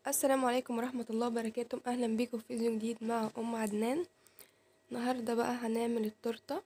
السلام عليكم ورحمة الله وبركاته أهلا بيكم في فيديو جديد مع أم عدنان النهاردة بقى هنعمل التورتة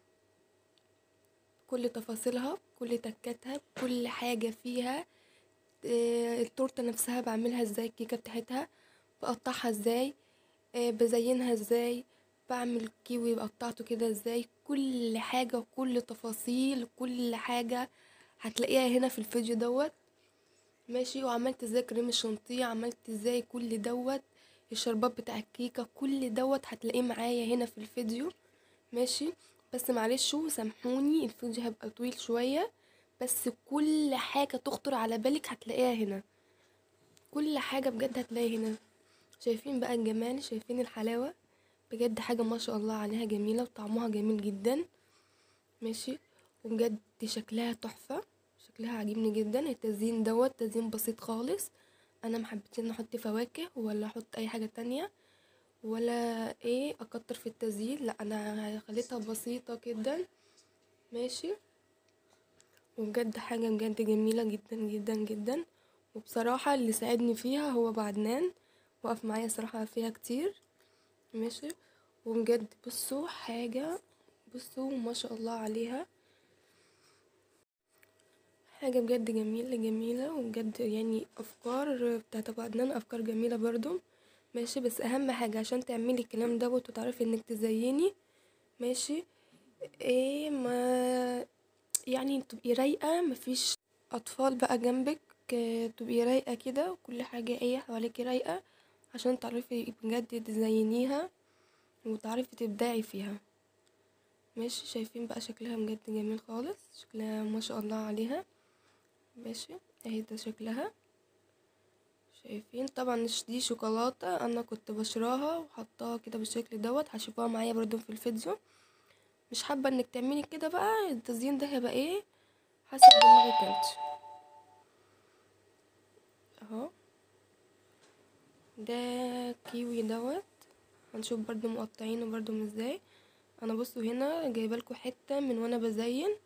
كل تفاصيلها كل تكاتها كل حاجة فيها آه، التورتة نفسها بعملها ازاي الكيكة بتاعتها بقطعها ازاي آه، بزينها ازاي بعمل كيوي قطعته كده ازاي كل حاجة وكل تفاصيل كل حاجة هتلاقيها هنا في الفيديو دوت ماشي وعملت ازاي كريم الشانتيه عملت ازاي كل دوت الشربات بتاع الكيكه كل دوت هتلاقيه معايا هنا في الفيديو ماشي بس معلش سامحوني الفيديو هيبقى طويل شويه بس كل حاجه تخطر على بالك هتلاقيها هنا كل حاجه بجد هتلاقيها هنا شايفين بقى الجمال شايفين الحلاوه بجد حاجه ما شاء الله عليها جميله وطعمها جميل جدا ماشي وبجد شكلها تحفه شكلها عاجبني جدا التزيين دوت تزيين بسيط خالص انا محبتش ان احط فواكه ولا احط اي حاجه تانية ولا ايه اكتر في التزيين لا انا خليتها بسيطه جدا ماشي وبجد حاجه بجد جميله جدا جدا جدا وبصراحه اللي ساعدني فيها هو بعدنان وقف معايا صراحه فيها كتير ماشي وبجد بصوا حاجه بصوا ما شاء الله عليها حاجة بجد جميلة جميلة وبجد يعني أفكار بتاعت أبو عدنان أفكار جميلة برضو ماشي بس أهم حاجة عشان تعملي الكلام دوت وتعرفي إنك تزيني ماشي ايه ما يعني تبقي رايقة مفيش أطفال بقى جنبك آه، تبقي رايقة كده وكل حاجة ايه حواليكي رايقة عشان تعرفي بجد تزينيها وتعرفي تبدعي فيها ماشي شايفين بقى شكلها بجد جميل خالص شكلها ما شاء الله عليها ماشي اهي ده شكلها شايفين طبعا دي شوكولاتة انا كنت بشراها وحطاها كده بالشكل دوت هشوفوها معايا برضو في الفيديو مش حابة انك تعملي كده بقى التزيين ده هيبقى ايه حسب دماغك انت اهو ده كيوي دوت هنشوف برضو مقطعينه برضو من ازاي انا بصوا هنا جايبالكوا حتة من وانا بزين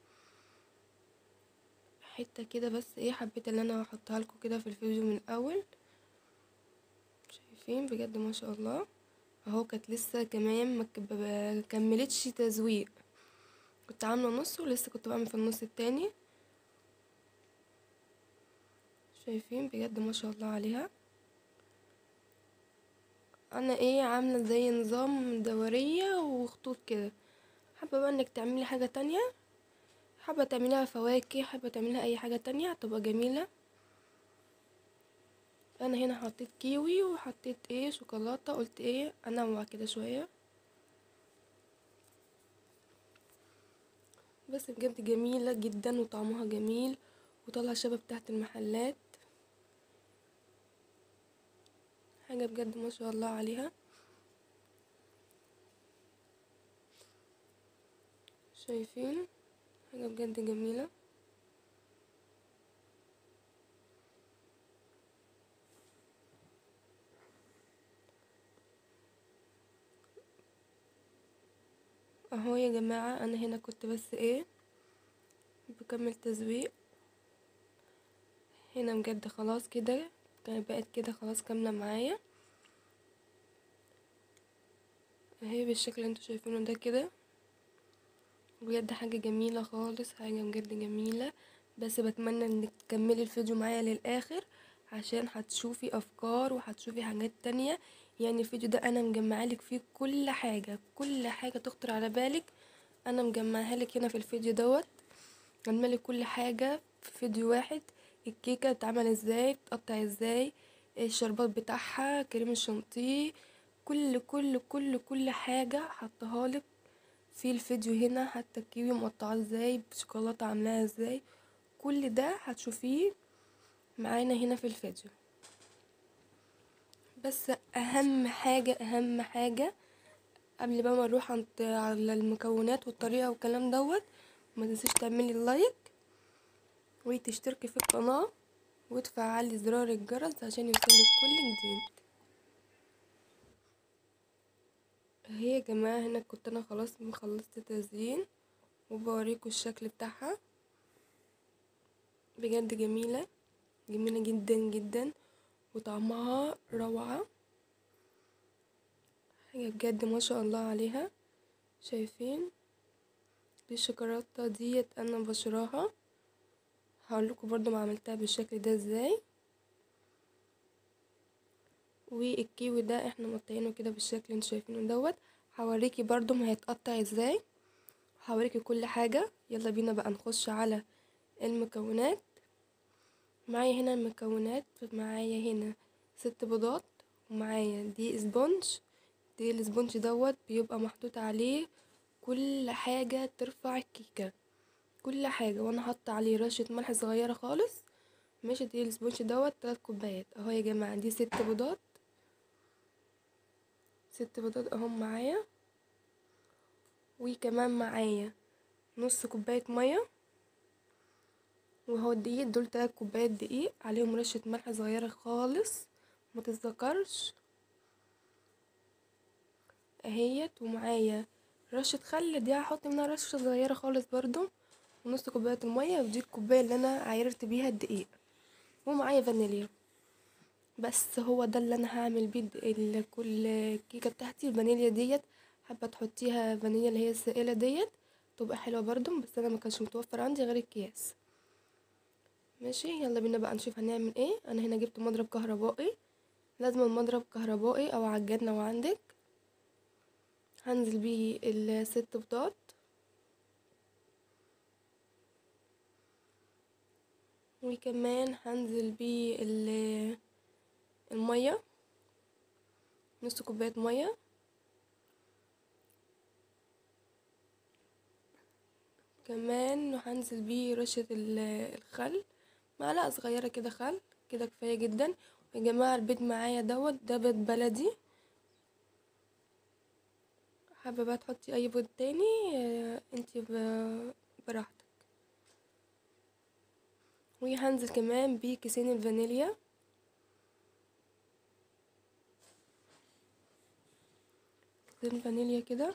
حته كده بس ايه حبيت ان انا احطها لكم كده في الفيديو من الاول شايفين بجد ما شاء الله اهو كانت لسه كمان ما كملتش تزويق كنت عامله نص ولسه كنت بعمل في النص التاني شايفين بجد ما شاء الله عليها انا ايه عامله زي نظام دوريه وخطوط كده حابه بقى انك تعملي حاجه تانية حابة تعمليها فواكه حابة تعمليها اي حاجة تانية هتبقى جميلة انا هنا حطيت كيوي وحطيت ايه شوكولاتة قلت ايه انوع كده شوية بس بجد جميلة جدا وطعمها جميل وطلع شبه بتاعت المحلات حاجة بجد ما شاء الله عليها شايفين حاجة بجد جميلة اهو يا جماعة انا هنا كنت بس ايه بكمل تزويق هنا بجد خلاص كده كانت بقت كده خلاص كاملة معايا اهي بالشكل اللي انتوا شايفينه ده كده بجد حاجة جميلة خالص حاجة بجد جميلة بس بتمنى انك تكملي الفيديو معايا للاخر عشان هتشوفي افكار وهتشوفي حاجات تانية يعني الفيديو ده انا مجمعالك فيه كل حاجة كل حاجة تخطر على بالك انا مجمعها لك هنا في الفيديو دوت عمالك كل حاجة في فيديو واحد الكيكة بتتعمل ازاي بتقطع ازاي الشربات بتاعها كريم الشانتيه كل كل كل كل حاجة حطها لك في الفيديو هنا حتى الكيوي مقطعاه ازاي بشوكولاته عاملاها ازاي كل ده هتشوفيه معانا هنا في الفيديو بس اهم حاجه اهم حاجه قبل بقى ما نروح عند على المكونات والطريقه والكلام دوت ما تنسيش تعملي اللايك وتشتركي في القناه وتفعلي زرار الجرس عشان يوصلك كل جديد اهي يا جماعة هنا كنت انا خلاص خلصت تزيين وبوريكم الشكل بتاعها بجد جميلة جميلة جدا جدا وطعمها روعة حاجة بجد ما شاء الله عليها شايفين دي الشوكولاتة ديت انا بشراها هقولكوا برضو ما عملتها بالشكل ده ازاي والكيوي ده احنا مقطعينه كده بالشكل اللي انتوا شايفينه دوت هوريكي برضو ما هيتقطع ازاي هوريكي كل حاجة يلا بينا بقى نخش على المكونات معايا هنا المكونات معايا هنا ست بيضات ومعايا دي اسبونج دي الاسبونج دوت بيبقى محطوط عليه كل حاجة ترفع الكيكة كل حاجة وانا حاطة عليه رشة ملح صغيرة خالص ماشي دي الاسبونج دوت تلات كوبايات اهو يا جماعة دي ست بيضات ست بيضات اهم معايا وكمان معايا نص كوباية مية وهو الدقيق دول تلات كوبايات دقيق عليهم رشة ملح صغيرة خالص ما تتذكرش اهيت ومعايا رشة خل دي هحط منها رشة صغيرة خالص برضو ونص كوباية المية ودي الكوباية اللي انا عايرت بيها الدقيق ومعايا فانيليا بس هو ده اللي انا هعمل بيه ال- كل كيكة بتاعتي الفانيليا ديت حابة تحطيها فانيليا اللي هي السائلة ديت تبقى حلوة برضو بس انا ما كانش متوفر عندي غير الكياس ماشي يلا بينا بقى نشوف هنعمل ايه انا هنا جبت مضرب كهربائي لازم المضرب كهربائي او عجان لو عندك هنزل بيه الست بيضات وكمان هنزل بيه ال- المية نص كوباية مية كمان هنزل بيه رشة ال- الخل معلقة صغيرة كده خل كده كفاية جدا يا جماعة البيض معايا دوت ده بيض بلدي حابة بقى تحطي اي بيض تاني آه، انتي ب- براحتك وهنزل كمان بكيسين الفانيليا كيسين فانيليا كده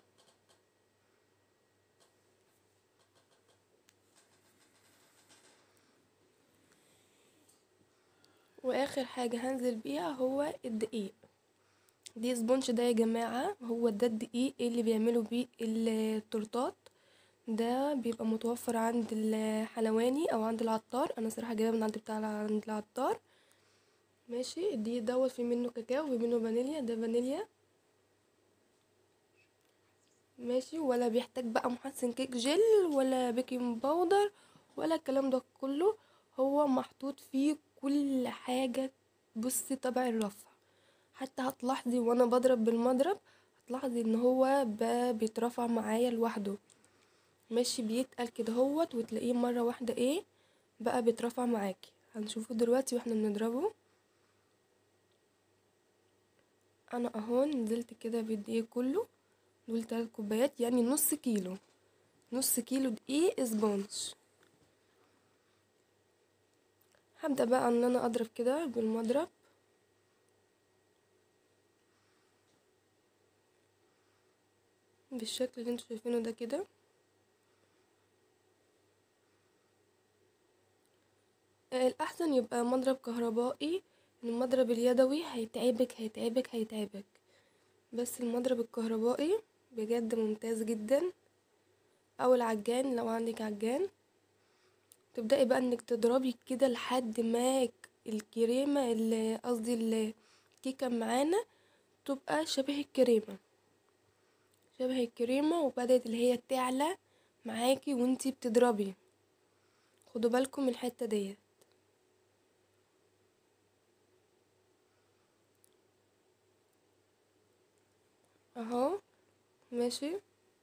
واخر حاجة هنزل بيها هو الدقيق دي سبونج ده يا جماعة هو ده الدقيق اللي بيعملوا بيه التورتات ده بيبقى متوفر عند الحلواني او عند العطار انا صراحة جايبه من عند بتاع عند العطار ماشي الدقيق دوت في منه كاكاو وفي منه فانيليا ده فانيليا ماشي ولا بيحتاج بقى محسن كيك جل ولا بيكنج باودر ولا الكلام ده كله هو محطوط فيه كل حاجة بصي تبع الرفع حتى هتلاحظي وانا بضرب بالمضرب هتلاحظي ان هو ب- بيترفع معايا لوحده ماشي بيتقل كده هوت وتلاقيه مرة واحدة ايه بقى بيترفع معاكي هنشوفه دلوقتي واحنا بنضربه انا اهو نزلت كده بالدقيق كله دول تلات كوبايات يعني نص كيلو نص كيلو دقيق سبونج هبدأ بقى ان انا اضرب كده بالمضرب بالشكل اللي انتوا شايفينه ده كده آه، الاحسن يبقى مضرب كهربائي المضرب اليدوي هيتعبك هيتعبك هيتعبك بس المضرب الكهربائي بجد ممتاز جدا او العجان لو عندك عجان تبدأي بقى انك تضربي كده لحد ما الكريمة اللي قصدي الكيكة معانا تبقى شبه الكريمة شبه الكريمة وبدأت اللي هي تعلى معاكي وانتي بتضربي خدوا بالكم من الحتة ديت اهو ماشي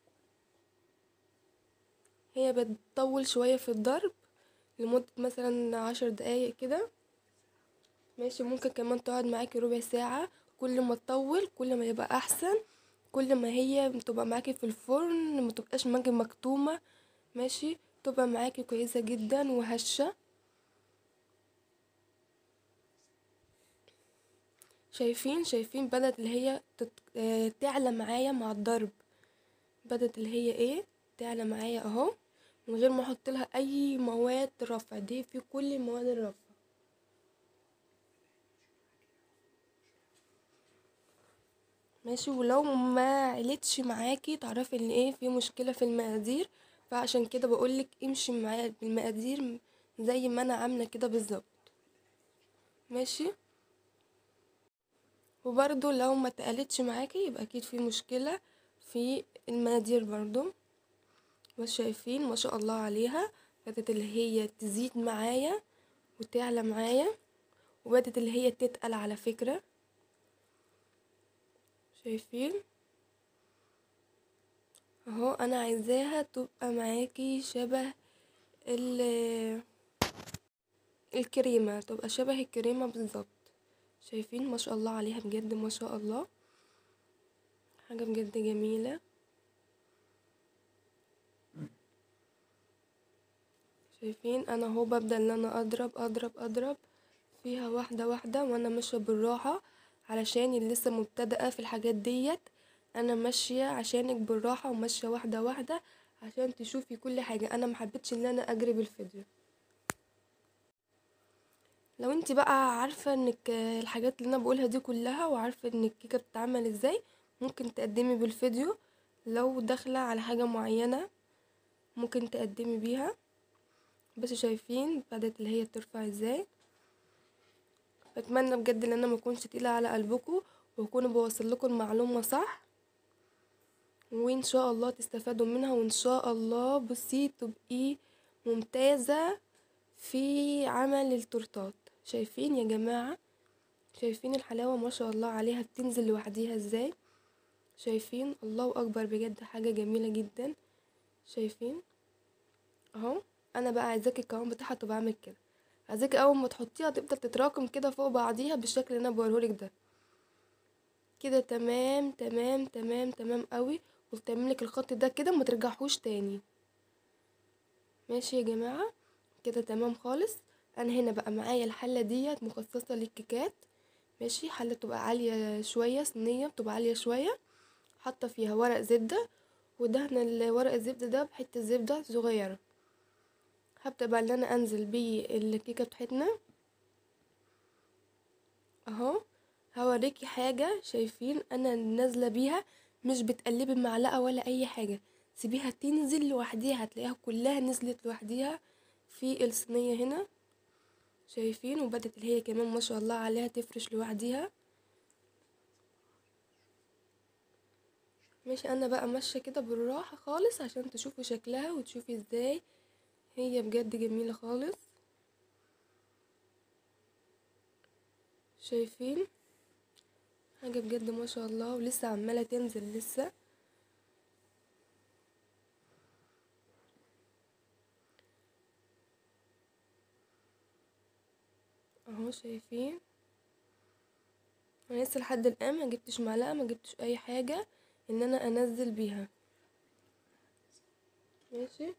هي بتطول شوية في الضرب لمدة مثلا عشر دقايق كده ماشي ممكن كمان تقعد معاكي ربع ساعة كل ما تطول كل ما يبقى احسن كل ما هي بتبقى معاكي في الفرن متبقاش معاكي مكتومة ماشي تبقى معاكي كويسة جدا وهشة شايفين شايفين بدأت اللي هي تت... آه، تعلى معايا مع الضرب بدأت اللي هي ايه تعلى معايا اهو من غير ما احط لها اي مواد رفع دي في كل مواد الرفع ماشي ولو ما علتش معاكي تعرفي ان ايه في مشكله في المقادير فعشان كده بقولك امشي معايا بالمقادير زي ما انا عامله كده بالظبط ماشي وبرضو لو ما تقلتش معاكي يبقى اكيد في مشكله في المقادير برضو بس شايفين ما شاء الله عليها بدأت اللي هي تزيد معايا وتعلى معايا وبدأت اللي هي تتقل على فكرة شايفين اهو انا عايزاها تبقى معاكي شبه ال الكريمة تبقى شبه الكريمة بالظبط شايفين ما شاء الله عليها بجد ما شاء الله حاجة بجد جميلة شايفين انا اهو ببدأ ان انا اضرب اضرب اضرب فيها واحدة واحدة وانا ماشية بالراحة علشان اللي لسه مبتدئة في الحاجات ديت انا ماشية عشانك بالراحة وماشية واحدة واحدة عشان تشوفي كل حاجة انا محبتش ان انا اجري بالفيديو لو انت بقى عارفة انك الحاجات اللي انا بقولها دي كلها وعارفة ان الكيكة بتتعمل ازاي ممكن تقدمي بالفيديو لو داخلة على حاجة معينة ممكن تقدمي بيها بس شايفين بدأت اللي هي ترفع ازاي بتمنى بجد ان انا ما اكونش تقيله على قلبكم واكون بوصل لكم المعلومه صح وان شاء الله تستفادوا منها وان شاء الله بصي تبقي ممتازه في عمل التورتات شايفين يا جماعه شايفين الحلاوه ما شاء الله عليها بتنزل لوحديها ازاي شايفين الله اكبر بجد حاجه جميله جدا شايفين اهو انا بقى عايزاكي القوام بتاعها تبقى عامل كده عايزاكي اول ما تحطيها تفضل تتراكم كده فوق بعضيها بالشكل اللي انا بوريهولك ده كده تمام تمام تمام تمام قوي وتعملك الخط ده كده ما ترجعهوش تاني ماشي يا جماعه كده تمام خالص انا هنا بقى معايا الحله ديت مخصصه للكيكات ماشي حله تبقى عاليه شويه صينيه بتبقى عاليه شويه حاطه فيها ورق زبده ودهن ورق الزبده ده بحته زبده صغيره هبدأ بقى ان انا انزل بالكيكة بتاعتنا اهو هوريكي حاجة شايفين انا نازلة بيها مش بتقلبي بمعلقة ولا اي حاجة سيبيها تنزل لوحديها هتلاقيها كلها نزلت لوحديها في الصينية هنا شايفين وبدت اللي هي كمان ما شاء الله عليها تفرش لوحديها ماشي انا بقى ماشية كده بالراحة خالص عشان تشوفوا شكلها وتشوفي ازاي هي بجد جميلة خالص شايفين حاجة بجد ما شاء الله ولسه عمالة تنزل لسه اهو شايفين انا لسه لحد الان ما جبتش معلقة ما جبتش اي حاجة ان انا انزل بيها ماشي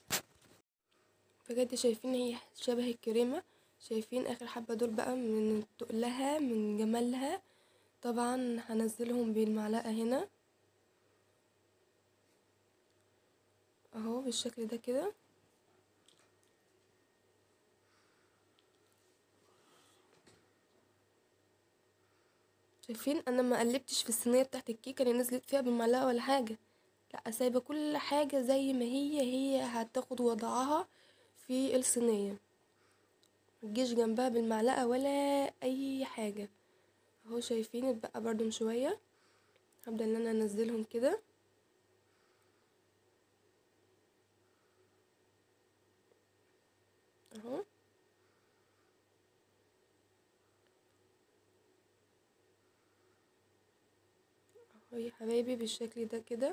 بجد شايفين هي شبه الكريمة شايفين اخر حبة دول بقى من تقلها من جمالها طبعا هنزلهم بالمعلقة هنا اهو بالشكل ده كده شايفين انا ما قلبتش في الصينيه بتاعت الكيكه اللي نزلت فيها بالمعلقه ولا حاجه لا سايبه كل حاجه زي ما هي هي هتاخد وضعها في الصينيه متجيش جنبها بالمعلقه ولا اي حاجه اهو شايفين اتبقى برضو شويه هبدا ان انا انزلهم كده اهو اهو يا حبايبي بالشكل ده كده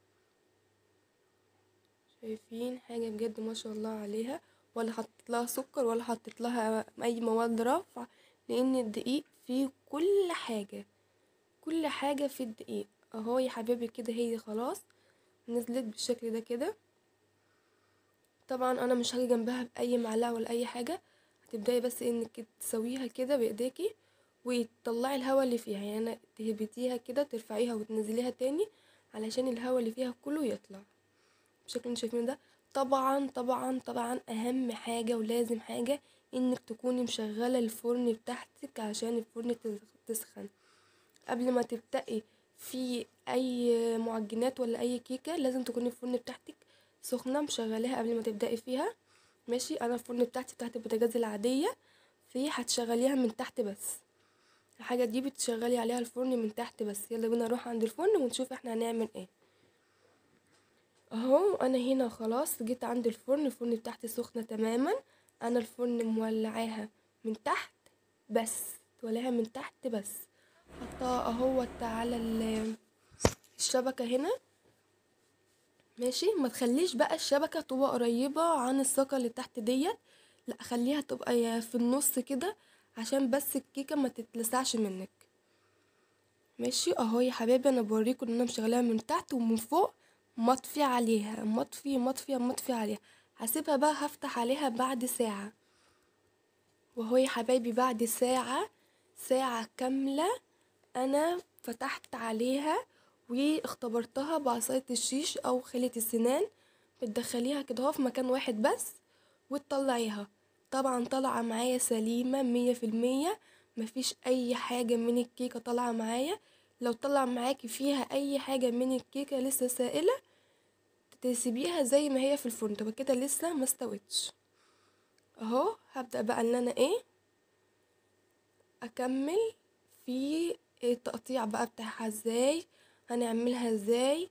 شايفين حاجه بجد ما شاء الله عليها ولا حطيت لها سكر ولا حطيت لها اي مواد رفع لان الدقيق فيه كل حاجه كل حاجه في الدقيق اهو يا حبايبي كده هي خلاص نزلت بالشكل ده كده طبعا انا مش هاجي جنبها باي معلقه ولا اي حاجه هتبداي بس انك تسويها كده بايديكي وتطلعي الهواء اللي فيها يعني تهبطيها كده ترفعيها وتنزليها تاني علشان الهواء اللي فيها كله يطلع بالشكل اللي شايفينه ده طبعا طبعا طبعا اهم حاجه ولازم حاجه انك تكوني مشغله الفرن بتاعتك عشان الفرن تسخن قبل ما تبدأي في اي معجنات ولا اي كيكه لازم تكون الفرن بتاعتك سخنه مشغلاها قبل ما تبداي فيها ماشي انا الفرن بتاعتي بتاعت البوتاجاز العاديه في هتشغليها من تحت بس الحاجه دي بتشغلي عليها الفرن من تحت بس يلا بينا نروح عند الفرن ونشوف احنا هنعمل ايه اهو انا هنا خلاص جيت عند الفرن الفرن بتاعتي سخنه تماما انا الفرن مولعاها من تحت بس تولعها من تحت بس حطها اهوت على ال- الشبكه هنا ماشي ما تخليش بقى الشبكه تبقى قريبه عن الساقه اللي تحت ديت لا خليها تبقى يا في النص كده عشان بس الكيكه ما تتلسعش منك ماشي اهو يا حبايبي انا بوريكم ان انا مشغلاها من تحت ومن فوق مطفي عليها مطفي مطفي مطفي عليها هسيبها بقى هفتح عليها بعد ساعة وهو يا حبايبي بعد ساعة ساعة كاملة انا فتحت عليها واختبرتها بعصاية الشيش او خلة السنان بتدخليها كده اهو في مكان واحد بس وتطلعيها طبعا طالعة معايا سليمة مية في المية مفيش اي حاجة من الكيكة طالعة معايا لو طلع معاكي فيها اي حاجة من الكيكة لسه سائلة تسيبيها زي ما هي في الفرن تبقى كده لسه ما استوتش اهو هبدأ بقى ان انا ايه اكمل في التقطيع بقى بتاعها ازاي هنعملها ازاي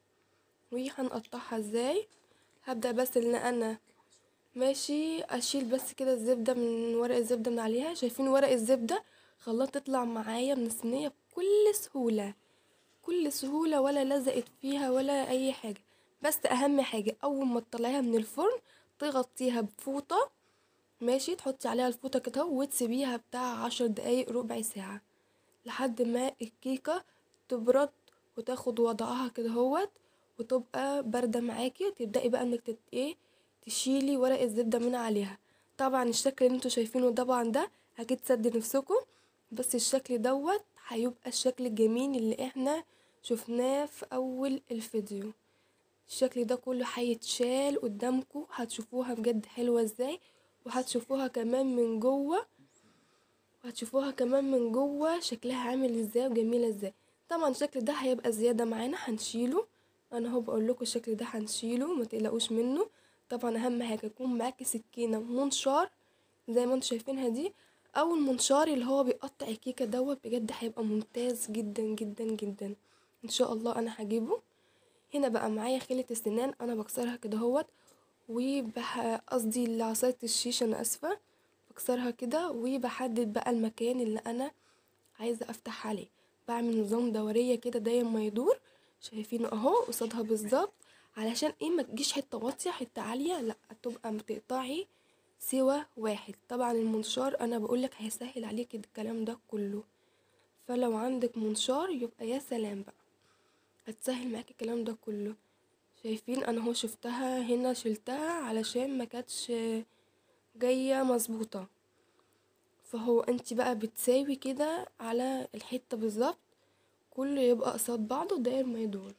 وهنقطعها ازاي هبدأ بس ان انا ماشي اشيل بس كده الزبدة من ورق الزبدة من عليها شايفين ورق الزبدة خلاها تطلع معايا من الصينية بكل سهولة كل سهولة ولا لزقت فيها ولا اي حاجة بس اهم حاجة اول ما تطلعيها من الفرن تغطيها بفوطة ماشي تحطي عليها الفوطة كده وتسيبيها بتاع عشر دقايق ربع ساعة لحد ما الكيكة تبرد وتاخد وضعها كده هوت وتبقى باردة معاكي تبدأي بقى انك تت ايه تشيلي ورق الزبدة من عليها طبعا الشكل اللي انتوا شايفينه طبعا ده اكيد سد نفسكم بس الشكل دوت هيبقى الشكل الجميل اللي احنا شفناه في اول الفيديو الشكل ده كله هيتشال قدامكم هتشوفوها بجد حلوة ازاي وهتشوفوها كمان من جوه وهتشوفوها كمان من جوه شكلها عامل ازاي وجميلة ازاي طبعا الشكل ده هيبقى زيادة معانا هنشيله انا اهو بقول لكم الشكل ده هنشيله ما تقلقوش منه طبعا اهم حاجه يكون معاكي سكينه منشار زي ما انتوا شايفينها دي او المنشار اللي هو بيقطع الكيكه دوت بجد هيبقى ممتاز جدا جدا جدا ان شاء الله انا هجيبه هنا بقى معايا خلة السنان انا بكسرها كده اهوت وبح قصدي عصاية الشيش انا اسفة بكسرها كده وبحدد بقى المكان اللي انا عايزة افتح عليه بعمل نظام دورية كده داير ما يدور شايفينه اهو قصادها بالظبط علشان ايه ما تجيش حته واطيه حته عاليه لا تبقى بتقطعي سوا واحد طبعا المنشار انا بقولك هيسهل عليك الكلام ده كله فلو عندك منشار يبقى يا سلام بقى هتسهل معاكي الكلام ده كله شايفين انا اهو شفتها هنا شلتها علشان ما كانتش جايه مظبوطه فهو انت بقى بتساوي كده على الحته بالظبط كله يبقى قصاد بعضه داير ما يدور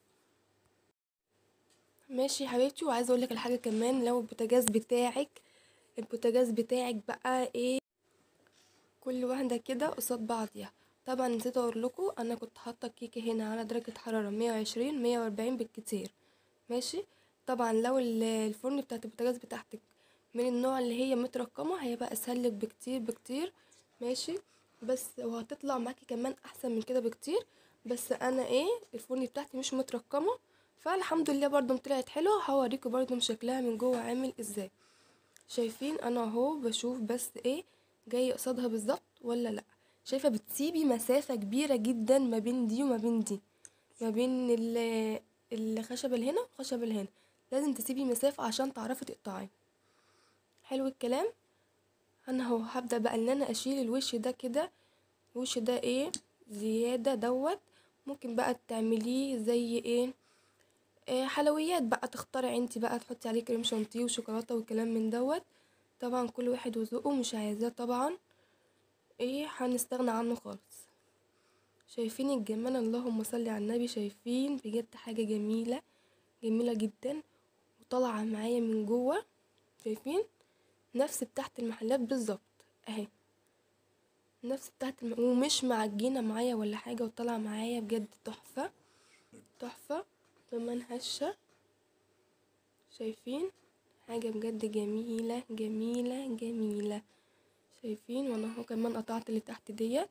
ماشي يا حبيبتي وعايزه اقول لك الحاجه كمان لو البوتاجاز بتاعك البوتاجاز بتاعك بقى ايه كل واحده كده قصاد بعضيها طبعا نسيت اقول لكم انا كنت حاطه الكيكه هنا على درجه حراره 120 140 بالكتير ماشي طبعا لو الفرن بتاعت البوتاجاز بتاعتك من النوع اللي هي مترقمه هيبقى اسهل لك بكتير بكتير ماشي بس وهتطلع معاكي كمان احسن من كده بكتير بس انا ايه الفرن بتاعتي مش مترقمه فالحمد لله برضو طلعت حلوه هوريكم برضو شكلها من جوه عامل ازاي شايفين انا اهو بشوف بس ايه جاي قصادها بالظبط ولا لا شايفه بتسيبي مسافه كبيره جدا ما بين دي وما بين دي ما بين ال- الخشبه اللي هنا والخشبه اللي هنا لازم تسيبي مسافه عشان تعرفي تقطعي حلو الكلام انا اهو هبدا بقى ان انا اشيل الوش ده كده الوش ده ايه زياده دوت ممكن بقى تعمليه زي ايه آه، حلويات بقى تختاري انت بقى تحطي عليه كريم شانتيه وشوكولاته والكلام من دوت طبعا كل واحد وذوقه مش عايزاه طبعا ايه هنستغنى عنه خالص شايفين الجمال اللهم صل على النبي شايفين بجد حاجه جميله جميله جدا وطالعه معايا من جوه شايفين نفس بتاعت المحلات بالظبط اهي نفس بتاعت الم... ومش معجنة معايا ولا حاجة وطالعة معايا بجد تحفة تحفة كمان هشة شايفين حاجة بجد جميلة جميلة جميلة شايفين وانا اهو كمان قطعت اللي تحت ديت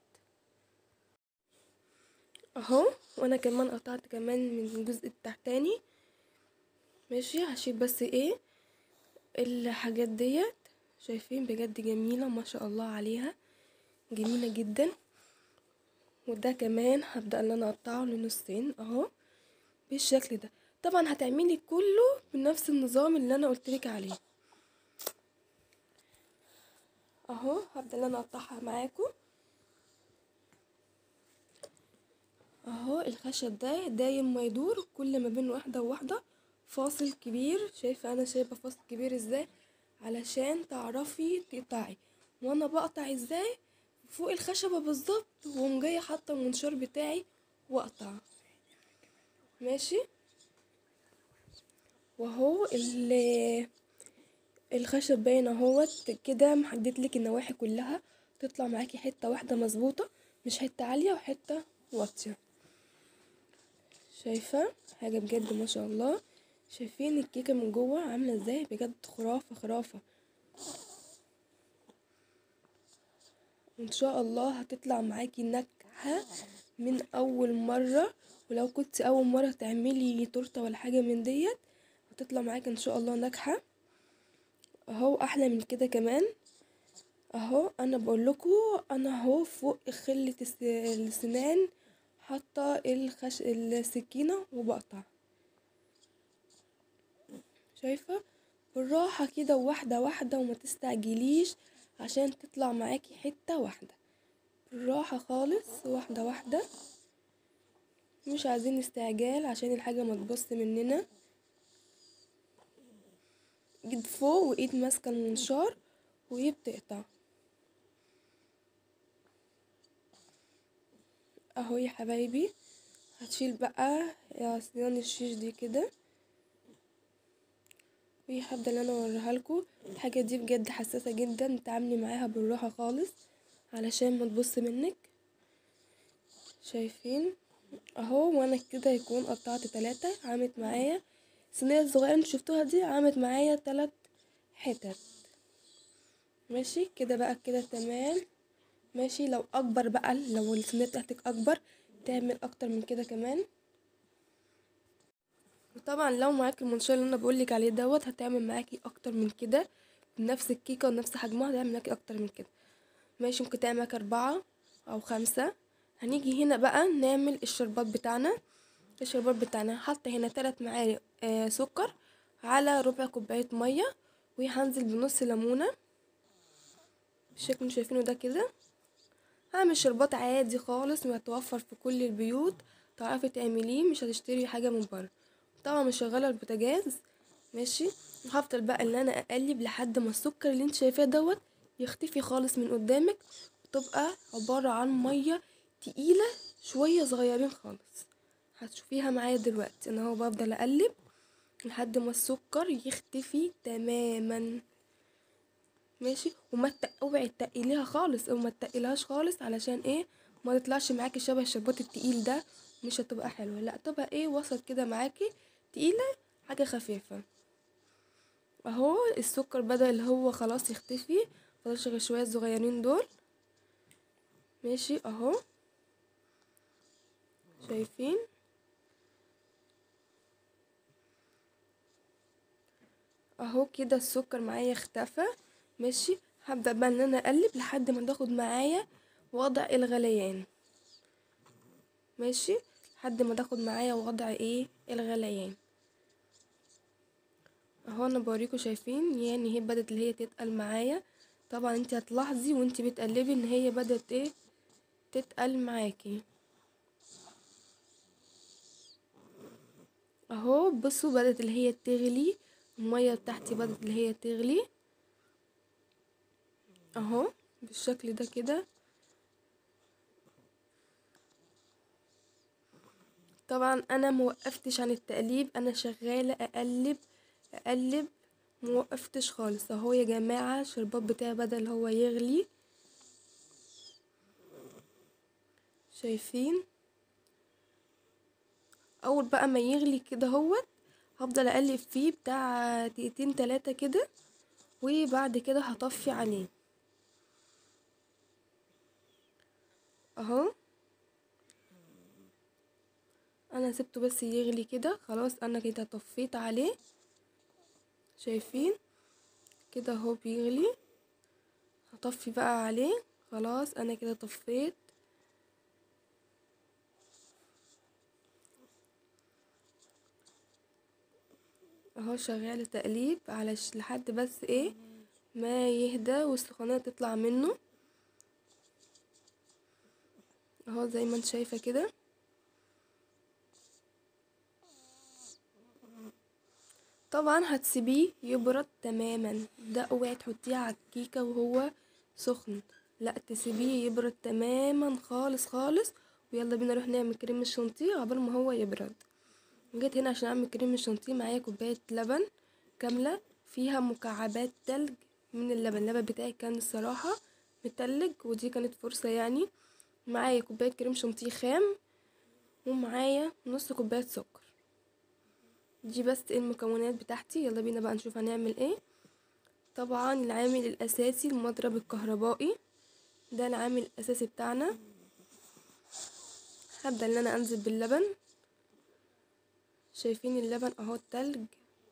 اهو وانا كمان قطعت كمان من الجزء التحتاني ماشي هشيل بس ايه الحاجات ديت شايفين بجد جميلة ما شاء الله عليها جميلة جدا وده كمان هبدأ ان انا اقطعه لنصين اهو بالشكل ده طبعا هتعملي كله بنفس النظام اللي انا قلتلك عليه اهو هبدأ ان انا اقطعها معاكم اهو الخشب ده دايم ما يدور كل ما بين واحدة وواحدة فاصل كبير شايفة انا شايفة فاصل كبير ازاي علشان تعرفي تقطعي وانا بقطع ازاي فوق الخشبة بالظبط وقوم جاية حاطة المنشار بتاعي واقطع ماشي وهو ال الخشب باين اهوت كده محدد لك النواحي كلها تطلع معاكي حته واحده مظبوطه مش حته عاليه وحته واطيه شايفه حاجه بجد ما شاء الله شايفين الكيكه من جوه عامله ازاي بجد خرافه خرافه وان شاء الله هتطلع معاكي ناجحه من اول مره ولو كنت اول مره تعملي تورته ولا حاجه من ديت هتطلع معاكي ان شاء الله ناجحه اهو احلى من كده كمان اهو انا بقول لكم انا اهو فوق خلة الس- السنان حاطه الخش السكينه وبقطع شايفه بالراحه كده واحده واحده وما تستعجليش عشان تطلع معاكي حته واحده بالراحه خالص واحده واحده مش عايزين استعجال عشان الحاجه ما تبص مننا ايد فوق وايد ماسكه المنشار وهي بتقطع اهو يا حبايبي هتشيل بقى يا صيان الشيش دي كده وهي هبدا ان انا اوريها لكم الحاجه دي بجد حساسه جدا تعاملي معاها بالراحه خالص علشان ما تبص منك شايفين اهو وانا كده يكون قطعت تلاتة عملت معايا الصينية الصغيرة اللي شفتوها دي عملت معايا تلات حتت ماشي كده بقى كده تمام ماشي لو اكبر بقى لو الصينية بتاعتك اكبر تعمل اكتر من كده كمان وطبعا لو معاكي المنشار اللي انا بقولك عليه دوت هتعمل معاكي اكتر من كده بنفس الكيكه ونفس حجمها هتعمل معاكي اكتر من كده ماشي ممكن تعمل معاكي اربعة او خمسة هنيجي هنا بقى نعمل الشربات بتاعنا الشربات بتاعنا حاطه هنا تلات معالق آه سكر على ربع كوبايه ميه وهنزل بنص ليمونه بالشكل اللي شايفينه ده كده هعمل شربات عادي خالص متوفر في كل البيوت تعرفي تعمليه مش هتشتري حاجه من بره طبعا مشغله البوتاجاز ماشي هفضل بقى ان انا اقلب لحد ما السكر اللي انت شايفاه دوت يختفي خالص من قدامك وتبقى عباره عن ميه تقيله شويه صغيرين خالص هتشوفيها معايا دلوقتي انا هو بفضل اقلب لحد ما السكر يختفي تماما ماشي وما تق- اوعي تقليها خالص او ما تقليهاش خالص علشان ايه ما تطلعش معاكي شبه الشربات التقيل ده مش هتبقى حلوه لا تبقى ايه وسط كده معاكي تقيله حاجه خفيفه اهو السكر بدأ اللي هو خلاص يختفي فضلش غير شويه صغيرين دول ماشي اهو شايفين اهو كده السكر معايا اختفى ماشي هبدأ بقى ان انا اقلب لحد ما تاخد معايا وضع الغليان ماشي لحد ما تاخد معايا وضع ايه الغليان اهو انا بوريكم شايفين يعني هي بدأت اللي هي تتقل معايا طبعا انت هتلاحظي وانت بتقلبي ان هي بدأت ايه تتقل معاكي اهو بصوا بدأت اللي هي تغلي المية بتاعتي بدأت اللي هي تغلي اهو بالشكل ده كده طبعا انا موقفتش عن التقليب انا شغالة اقلب اقلب موقفتش خالص اهو يا جماعة الشربات بتاعي بدأ اللي هو يغلي شايفين اول بقى ما يغلي كده هوت هفضل اقلب فيه بتاع دقيقتين تلاتة كده وبعد كده هطفي عليه اهو انا سبته بس يغلي كده خلاص انا كده طفيت عليه شايفين كده اهو بيغلي هطفي بقى عليه خلاص انا كده طفيت اهو شغال تقليب على ش- لحد بس ايه ما يهدى والسخونية تطلع منه اهو زي ما انت شايفة كده طبعا هتسيبيه يبرد تماما ده اوعي تحطيه على الكيكة وهو سخن لا تسيبيه يبرد تماما خالص خالص ويلا بينا نروح نعمل كريم الشانتيه قبل ما هو يبرد جيت هنا عشان اعمل كريم الشانتيه معايا كوبايه لبن كامله فيها مكعبات تلج من اللبن اللبن بتاعي كان الصراحه متلج ودي كانت فرصه يعني معايا كوبايه كريم شانتيه خام ومعايا نص كوبايه سكر دي بس المكونات بتاعتي يلا بينا بقى نشوف هنعمل ايه طبعا العامل الاساسي المضرب الكهربائي ده العامل الاساسي بتاعنا هبدا ان انا انزل باللبن شايفين اللبن اهو التلج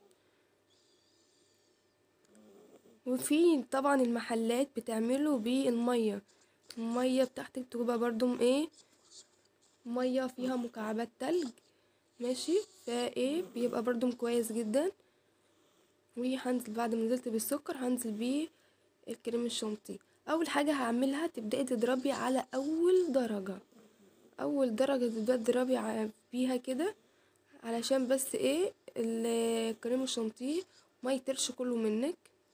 وفي طبعا المحلات بتعمله بالميه الميه بتاعتك تبقى برضو ايه ميه فيها مكعبات تلج ماشي فايه بيبقى برضو كويس جدا وهنزل بعد ما نزلت بالسكر هنزل بيه الكريم الشانتيه اول حاجه هعملها تبداي تضربي على اول درجه اول درجه تبداي تضربي ع- بيها كده علشان بس ايه الكريم الشانتيه ما يطيرش كله منك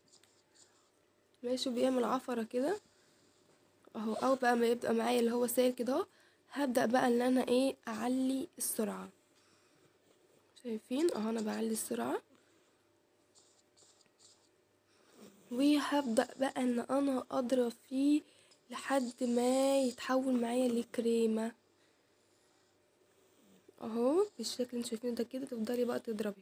ماشي بيعمل عفرة كده اهو او بقى ما يبقى معايا اللي هو سائل كده اهو هبدأ بقى ان انا ايه اعلي السرعة شايفين اهو انا بعلي السرعة وهبدأ بقى ان انا اضرب فيه لحد ما يتحول معايا لكريمة اهو بالشكل اللي انتوا شايفينه ده كده تفضلي بقى تضربي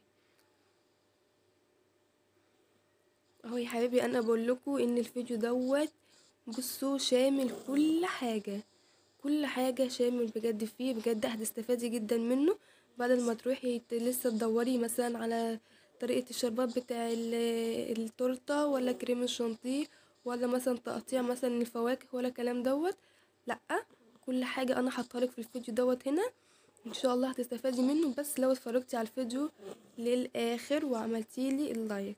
اهو يا حبيبي انا بقول لكم ان الفيديو دوت بصوا شامل كل حاجه كل حاجه شامل بجد فيه بجد هتستفادي جدا منه بدل ما تروحي ت- لسه تدوري مثلا على طريقه الشربات بتاع ال- التورته ولا كريم الشانتيه ولا مثلا تقطيع مثلا الفواكه ولا الكلام دوت لا كل حاجه انا حاطها لك في الفيديو دوت هنا ان شاء الله هتستفادي منه بس لو اتفرجتي على الفيديو للاخر وعملتيلي اللايك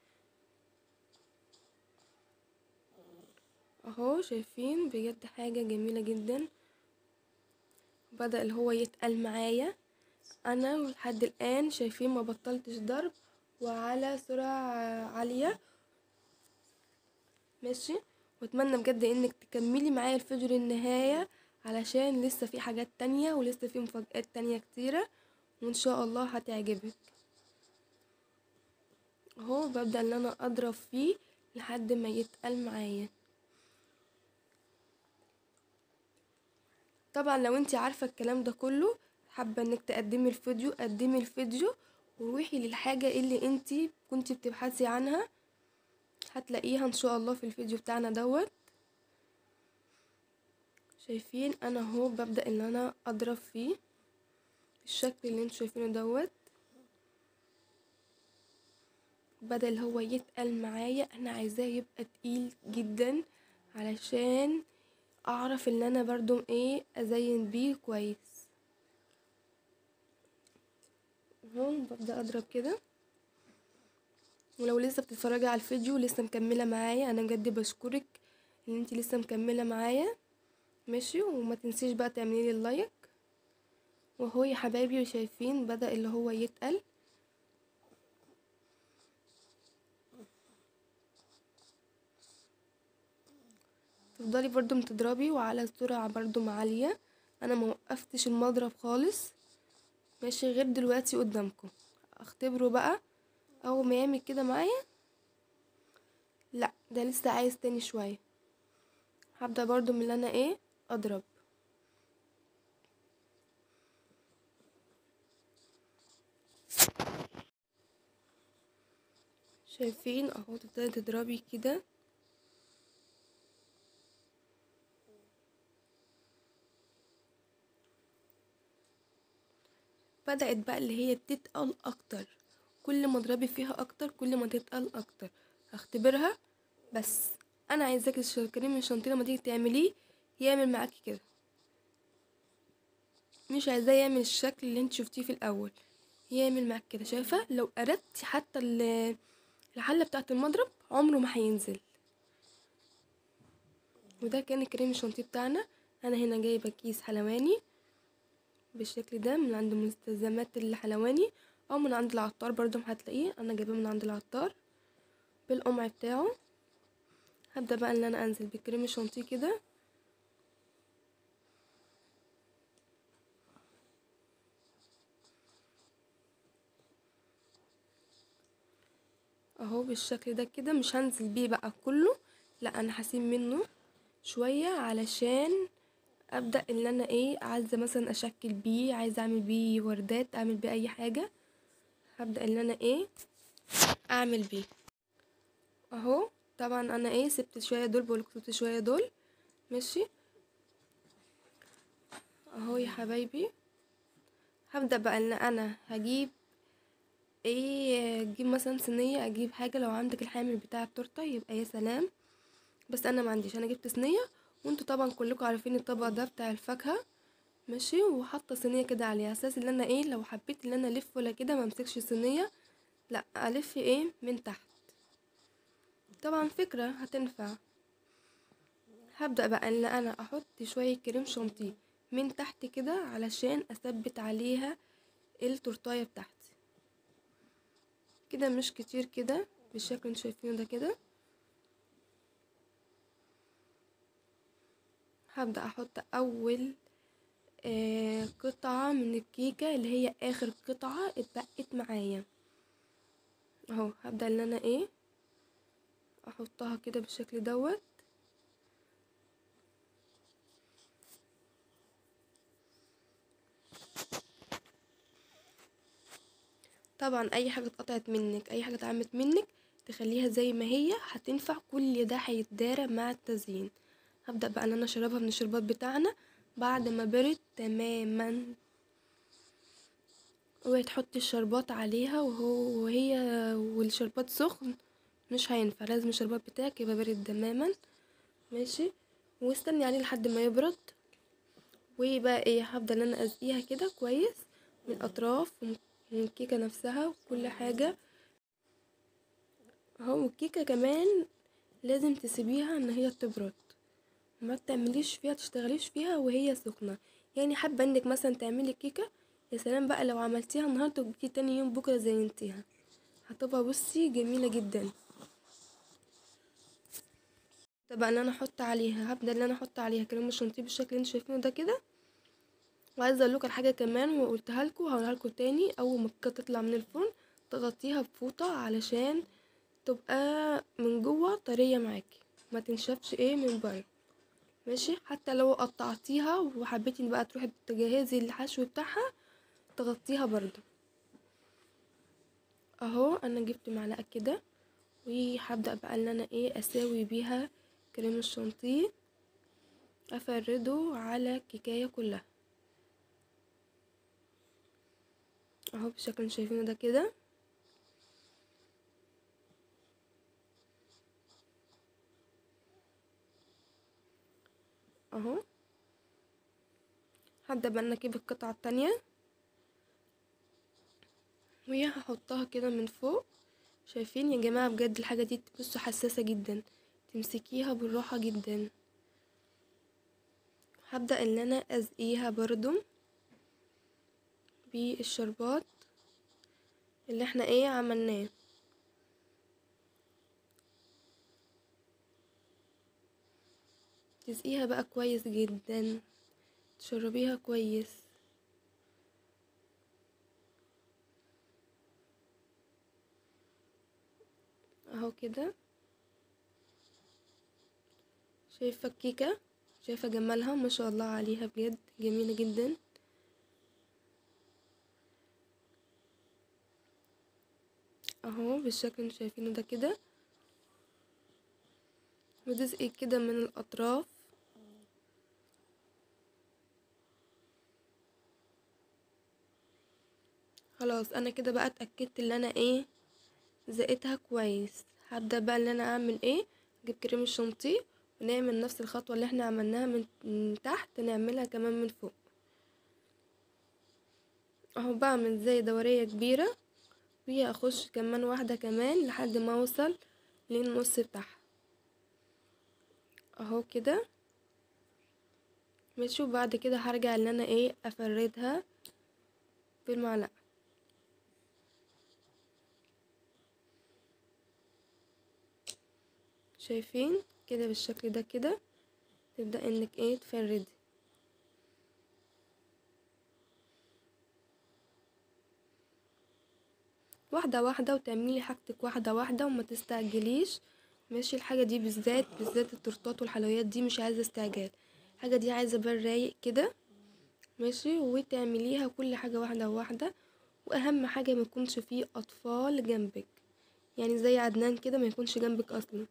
اهو شايفين بجد حاجة جميلة جدا بدأ اللي هو يتقل معايا انا لحد الان شايفين ما بطلتش ضرب وعلى سرعة عالية ماشي واتمنى بجد انك تكملي معايا الفيديو للنهاية علشان لسه في حاجات تانية ولسه في مفاجآت تانية كتيرة وان شاء الله هتعجبك اهو ببدأ ان انا اضرب فيه لحد ما يتقل معايا طبعا لو انت عارفة الكلام ده كله حابة انك تقدمي الفيديو قدمي الفيديو وروحي للحاجة اللي انت كنت بتبحثي عنها هتلاقيها ان شاء الله في الفيديو بتاعنا دوت شايفين انا اهو ببدأ ان انا اضرب فيه الشكل اللي انتوا شايفينه دوت بدل هو يتقل معايا انا عايزاه يبقى تقيل جدا علشان اعرف ان انا برضو ايه ازين بيه كويس اهو ببدأ اضرب كده ولو لسه بتتفرجي على الفيديو لسه مكملة معايا انا بجد بشكرك ان انتي لسه مكملة معايا ماشي وما تنسيش بقى تعملي لي اللايك وهو يا حبايبي شايفين بدأ اللي هو يتقل تفضلي برضو بتضربي وعلى سرعة برضو عالية انا ما وقفتش المضرب خالص ماشي غير دلوقتي قدامكم اختبره بقى اول ما يعمل كده معايا لا ده لسه عايز تاني شوية هبدأ برضو من اللي انا ايه اضرب شايفين اهو تبتدي تضربي كده بدأت بقى اللي هي تتقل اكتر كل ما اضربي فيها اكتر كل ما تتقل اكتر هختبرها بس انا عايزاك الكريم الشانتيه لما تيجي تعمليه يعمل معاكي كده مش عايزاه يعمل الشكل اللي انت شفتيه في الاول يعمل معاك كده شايفه لو قربتي حتى ال- الحله بتاعه المضرب عمره ما هينزل وده كان الكريم الشانتيه بتاعنا انا هنا جايبه كيس حلواني بالشكل ده من عند مستلزمات الحلواني او من عند العطار برضو هتلاقيه انا جايباه من عند العطار بالقمع بتاعه هبدا بقى ان انا انزل بالكريم الشانتيه كده اهو بالشكل ده كده مش هنزل بيه بقى كله لا انا هسيب منه شويه علشان ابدا ان انا ايه عايزه مثلا اشكل بيه عايزه اعمل بيه وردات اعمل بيه اي حاجه هبدا ان انا ايه اعمل بيه اهو طبعا انا ايه سبت شويه دول والكتوت شويه دول ماشي اهو يا حبايبي هبدا بقى ان انا هجيب ايه اجيب مثلا صينيه اجيب حاجه لو عندك الحامل بتاع التورته يبقى يا سلام بس انا ما عنديش انا جبت صينيه وانتوا طبعا كلكم عارفين الطبق ده بتاع الفاكهه ماشي وحاطه صينيه كده عليها اساس ان انا ايه لو حبيت ان انا الف ولا كده ما امسكش الصينيه لا الف ايه من تحت طبعا فكره هتنفع هبدا بقى ان انا احط شويه كريم شانتيه من تحت كده علشان اثبت عليها التورتايه بتاعتي كده مش كتير كده بالشكل اللي انتوا شايفينه ده كده هبدأ احط اول آه قطعة من الكيكة اللي هي اخر قطعة اتبقت معايا اهو هبدأ ان انا ايه احطها كده بالشكل دوت طبعا اي حاجه اتقطعت منك اي حاجه اتعملت منك تخليها زي ما هي هتنفع كل ده هيتدارى مع التزيين هبدا بقى ان انا اشربها من الشربات بتاعنا بعد ما برد تماما وتحطي الشربات عليها وهو وهي والشربات سخن مش هينفع لازم الشربات بتاعك يبقى بارد تماما ماشي واستني عليه لحد ما يبرد وبقى ايه هبدا ان انا ازقيها كده كويس من الاطراف ومن الكيكه نفسها وكل حاجه اهو الكيكه كمان لازم تسيبيها ان هي تبرد ما تعمليش فيها تشتغليش فيها وهي سخنه يعني حابه انك مثلا تعملي كيكه يا سلام بقى لو عملتيها النهارده وجيتي تاني يوم بكره زينتيها هتبقى بصي جميله جدا طبعا ان انا احط عليها هبدا ان انا احط عليها كريم الشانتيه بالشكل اللي انتوا شايفينه ده كده وعايزه اقول لكم على حاجه كمان وقلتها لكم وهقولها لكم تاني اول ما الكيكه تطلع من الفرن تغطيها بفوطه علشان تبقى من جوه طريه معاكي ما تنشفش ايه من بره ماشي حتى لو قطعتيها وحبيتي بقى تروحي تجهزي الحشو بتاعها تغطيها برضو اهو انا جبت معلقه كده وهبدا بقى ان انا ايه اساوي بيها كريم الشانتيه افرده على الكيكايه كلها اهو بالشكل اللي شايفينه ده كده اهو هبدأ بقى انا اجيب القطعة التانية وهي هحطها كده من فوق شايفين يا جماعة بجد الحاجة دي بصوا حساسة جدا تمسكيها بالراحة جدا هبدأ ان انا ازقيها برضو بالشربات اللي احنا ايه عملناه تسقيها بقى كويس جدا تشربيها كويس اهو كده شايفه الكيكه شايفه جمالها ما شاء الله عليها بجد جميله جدا اهو بالشكل اللي انتوا شايفينه ده كده وجزء كده من الاطراف خلاص انا كده بقى اتاكدت ان انا ايه زقتها كويس هبدا بقى ان انا اعمل ايه اجيب كريم الشانتيه ونعمل نفس الخطوه اللي احنا عملناها من من تحت نعملها كمان من فوق اهو بعمل زي دوريه كبيره واخش كمان واحده كمان لحد ما اوصل للنص بتاعها اهو كده ماشي وبعد كده هرجع ان انا ايه افردها بالمعلقه شايفين كده بالشكل ده كده تبدأ انك ايه تفردي واحدة واحدة وتعملي حاجتك واحدة واحدة وما تستعجليش ماشي الحاجة دي بالذات بالذات التورتات والحلويات دي مش عايزة استعجال الحاجة دي عايزة بال رايق كده ماشي وتعمليها كل حاجة واحدة واحدة واهم حاجة ما يكونش فيه اطفال جنبك يعني زي عدنان كده ما يكونش جنبك اصلا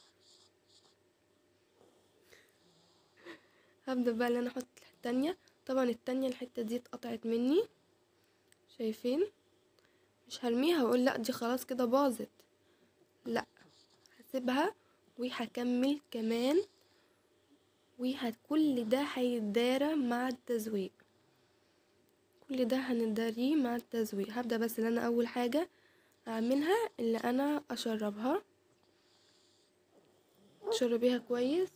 هبدأ بقى ان انا احط التانية طبعا التانية الحتة دي اتقطعت مني شايفين مش هرميها واقول لا دي خلاص كده باظت لا هسيبها وهكمل كمان وهت كل ده هيتدارى مع التزويق كل ده هنداريه مع التزويق هبدأ بس ان انا اول حاجة اعملها اللي انا اشربها تشربيها كويس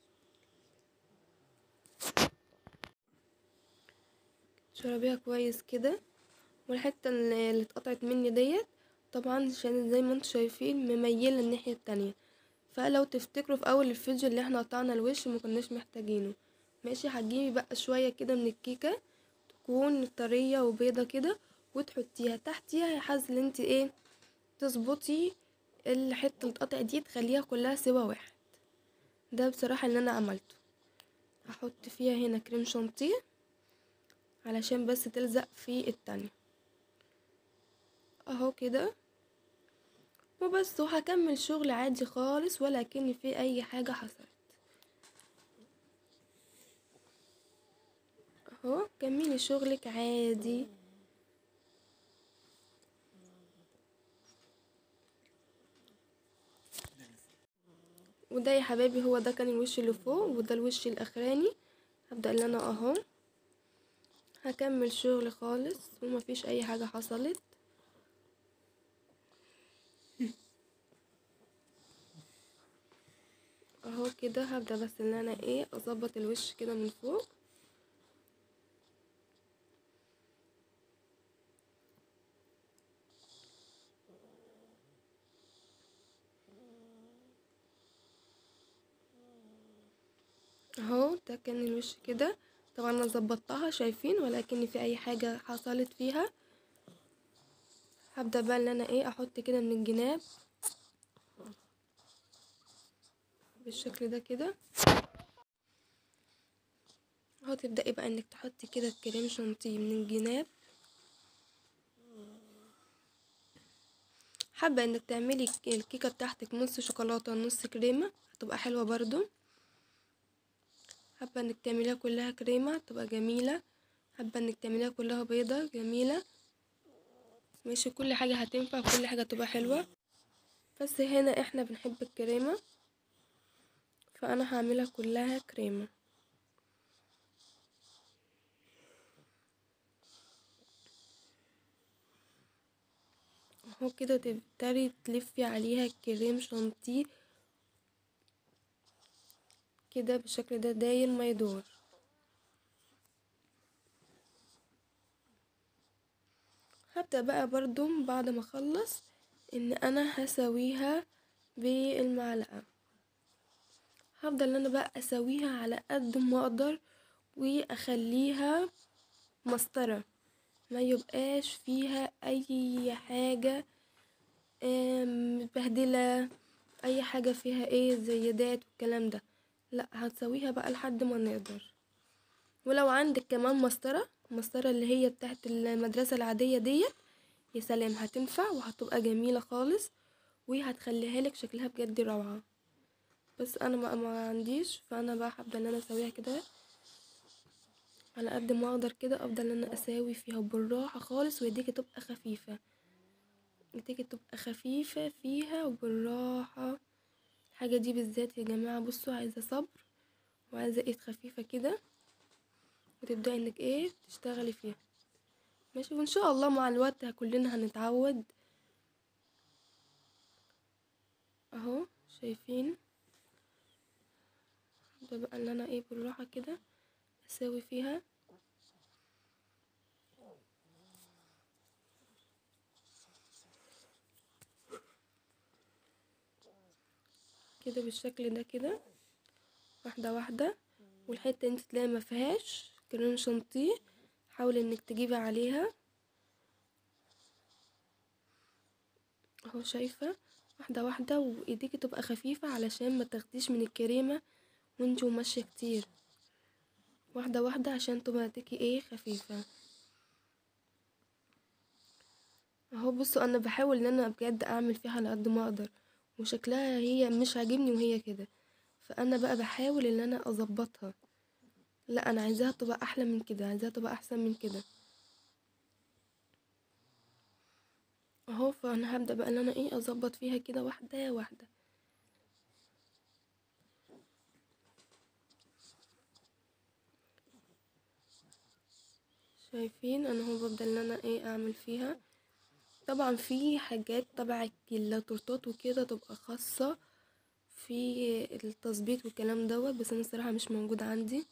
تشربيها كويس كده والحتة اللي اللي اتقطعت مني ديت طبعا عشان زي ما انتوا شايفين مميلة الناحية التانية فلو تفتكروا في اول الفيديو اللي احنا قطعنا الوش مكناش محتاجينه ماشي هتجيبي بقى شوية كده من الكيكة تكون طرية وبيضة كده وتحطيها تحتيها يحز اللي انت ايه تظبطي الحتة اللي اتقطعت دي تخليها كلها سوا واحد ده بصراحة اللي انا عملته هحط فيها هنا كريم شانتيه علشان بس تلزق في التانية اهو كده وبس وهكمل شغل عادي خالص ولا كأن في اي حاجة حصلت اهو كملي شغلك عادي وده يا حبايبي هو ده كان الوش اللي فوق وده الوش الاخراني هبدأ ان انا اهو هكمل شغل خالص ومفيش اي حاجة حصلت اهو كده هبدأ بس ان انا ايه اظبط الوش كده من فوق اهو ده كان الوش كده طبعا انا ظبطتها شايفين ولكن في اي حاجة حصلت فيها هبدأ بقى ان انا ايه احط كده من الجناب بالشكل ده كده اهو تبدأي بقى انك تحطي كده الكريم شانتيه من الجناب حابة انك تعملي الكيكة بتاعتك نص شوكولاتة نص كريمة هتبقى حلوة برضو حابة انك تعمليها كلها كريمة تبقى جميلة حابة انك تعمليها كلها بيضة جميلة ماشي كل حاجة هتنفع كل حاجة تبقى حلوة بس هنا احنا بنحب الكريمة فانا هعملها كلها كريمة اهو كده تبتدي تلفي عليها كريم شانتيه كده بالشكل ده داير ما يدور هبدأ بقى برضو بعد ما اخلص ان انا هسويها بالمعلقة هفضل ان انا بقى اسويها على قد ما اقدر واخليها مسطرة ما يبقاش فيها اي حاجة متبهدلة اي حاجة فيها ايه زيادات والكلام ده لا هتسويها بقى لحد ما نقدر ولو عندك كمان مسطرة مسطرة اللي هي بتاعت المدرسة العادية ديت يا سلام هتنفع وهتبقى جميلة خالص وهتخليها لك شكلها بجد روعة بس انا ما, ما عنديش فانا بقى هبدا ان انا اسويها كده على قد ما اقدر كده افضل ان انا اساوي فيها بالراحه خالص وايديكي تبقى خفيفه ايديكي تبقى خفيفه فيها وبالراحه الحاجه دي بالذات يا جماعه بصوا عايزه صبر وعايزه ايد خفيفه كده وتبداي انك ايه تشتغلي فيها ماشي وان شاء الله مع الوقت كلنا هنتعود اهو شايفين ده بقى اللي انا ايه بالراحه كده اساوي فيها كده بالشكل ده كده واحده واحده والحته انت تلاقي ما فيهاش كريم شانتيه حاولي انك تجيبي عليها اهو شايفه واحده واحده وايديكي تبقى خفيفه علشان ما تاخديش من الكريمه وانتي وماشيه كتير واحده واحده عشان تبقى ايديكي ايه خفيفه اهو بصوا انا بحاول ان انا بجد اعمل فيها على قد ما اقدر وشكلها هي مش عاجبني وهي كده فانا بقى بحاول ان انا اظبطها لا انا عايزاها تبقى احلى من كده عايزاها تبقى احسن من كده اهو فانا هبدا بقى ان انا ايه اظبط فيها كده واحده واحده شايفين انا هو ببدا ان انا ايه اعمل فيها طبعا في حاجات تبع التورتات وكده تبقى خاصه في التظبيط والكلام دوت بس انا الصراحه مش موجود عندي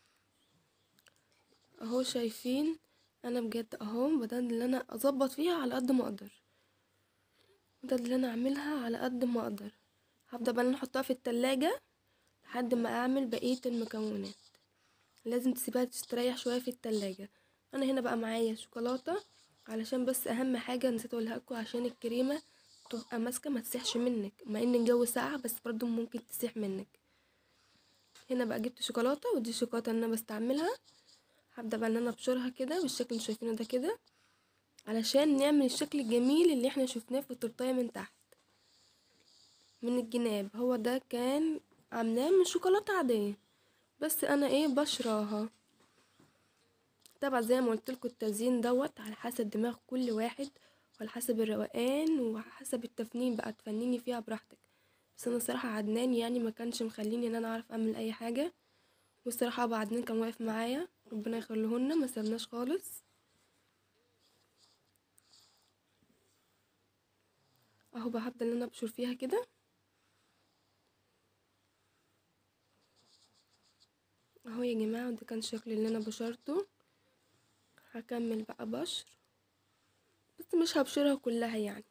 اهو شايفين انا بجد اهو بدأت ان انا اظبط فيها على قد ما اقدر بدأت ان انا اعملها على قد ما اقدر هبدأ بقى ان احطها في التلاجة لحد ما اعمل بقية المكونات لازم تسيبها تستريح شوية في التلاجة انا هنا بقى معايا شوكولاتة علشان بس اهم حاجة نسيت اقولها لكم عشان الكريمة تبقى ماسكة ما تسيحش منك مع ان الجو ساقع بس برضو ممكن تسيح منك هنا بقى جبت شوكولاتة ودي الشوكولاتة اللي انا بستعملها هبدأ بقى ان انا ابشرها كده بالشكل اللي شايفينه ده كده علشان نعمل الشكل الجميل اللي احنا شفناه في التورتايه من تحت من الجناب هو ده كان عاملاه من شوكولاتة عادية بس انا ايه بشراها طبعا زي ما قلت لكم التزيين دوت على حسب دماغ كل واحد وعلى حسب الروقان وحسب التفنين بقى تفنيني فيها براحتك بس انا الصراحه عدنان يعني ما كانش مخليني ان انا اعرف اعمل اي حاجه والصراحه ابو عدنان كان واقف معايا ربنا يخليهولنا ما سابناش خالص اهو بقى هبدا ان انا ابشر فيها كده اهو يا جماعه ده كان شكل اللي انا بشرته هكمل بقى بشر بس مش هبشرها كلها يعني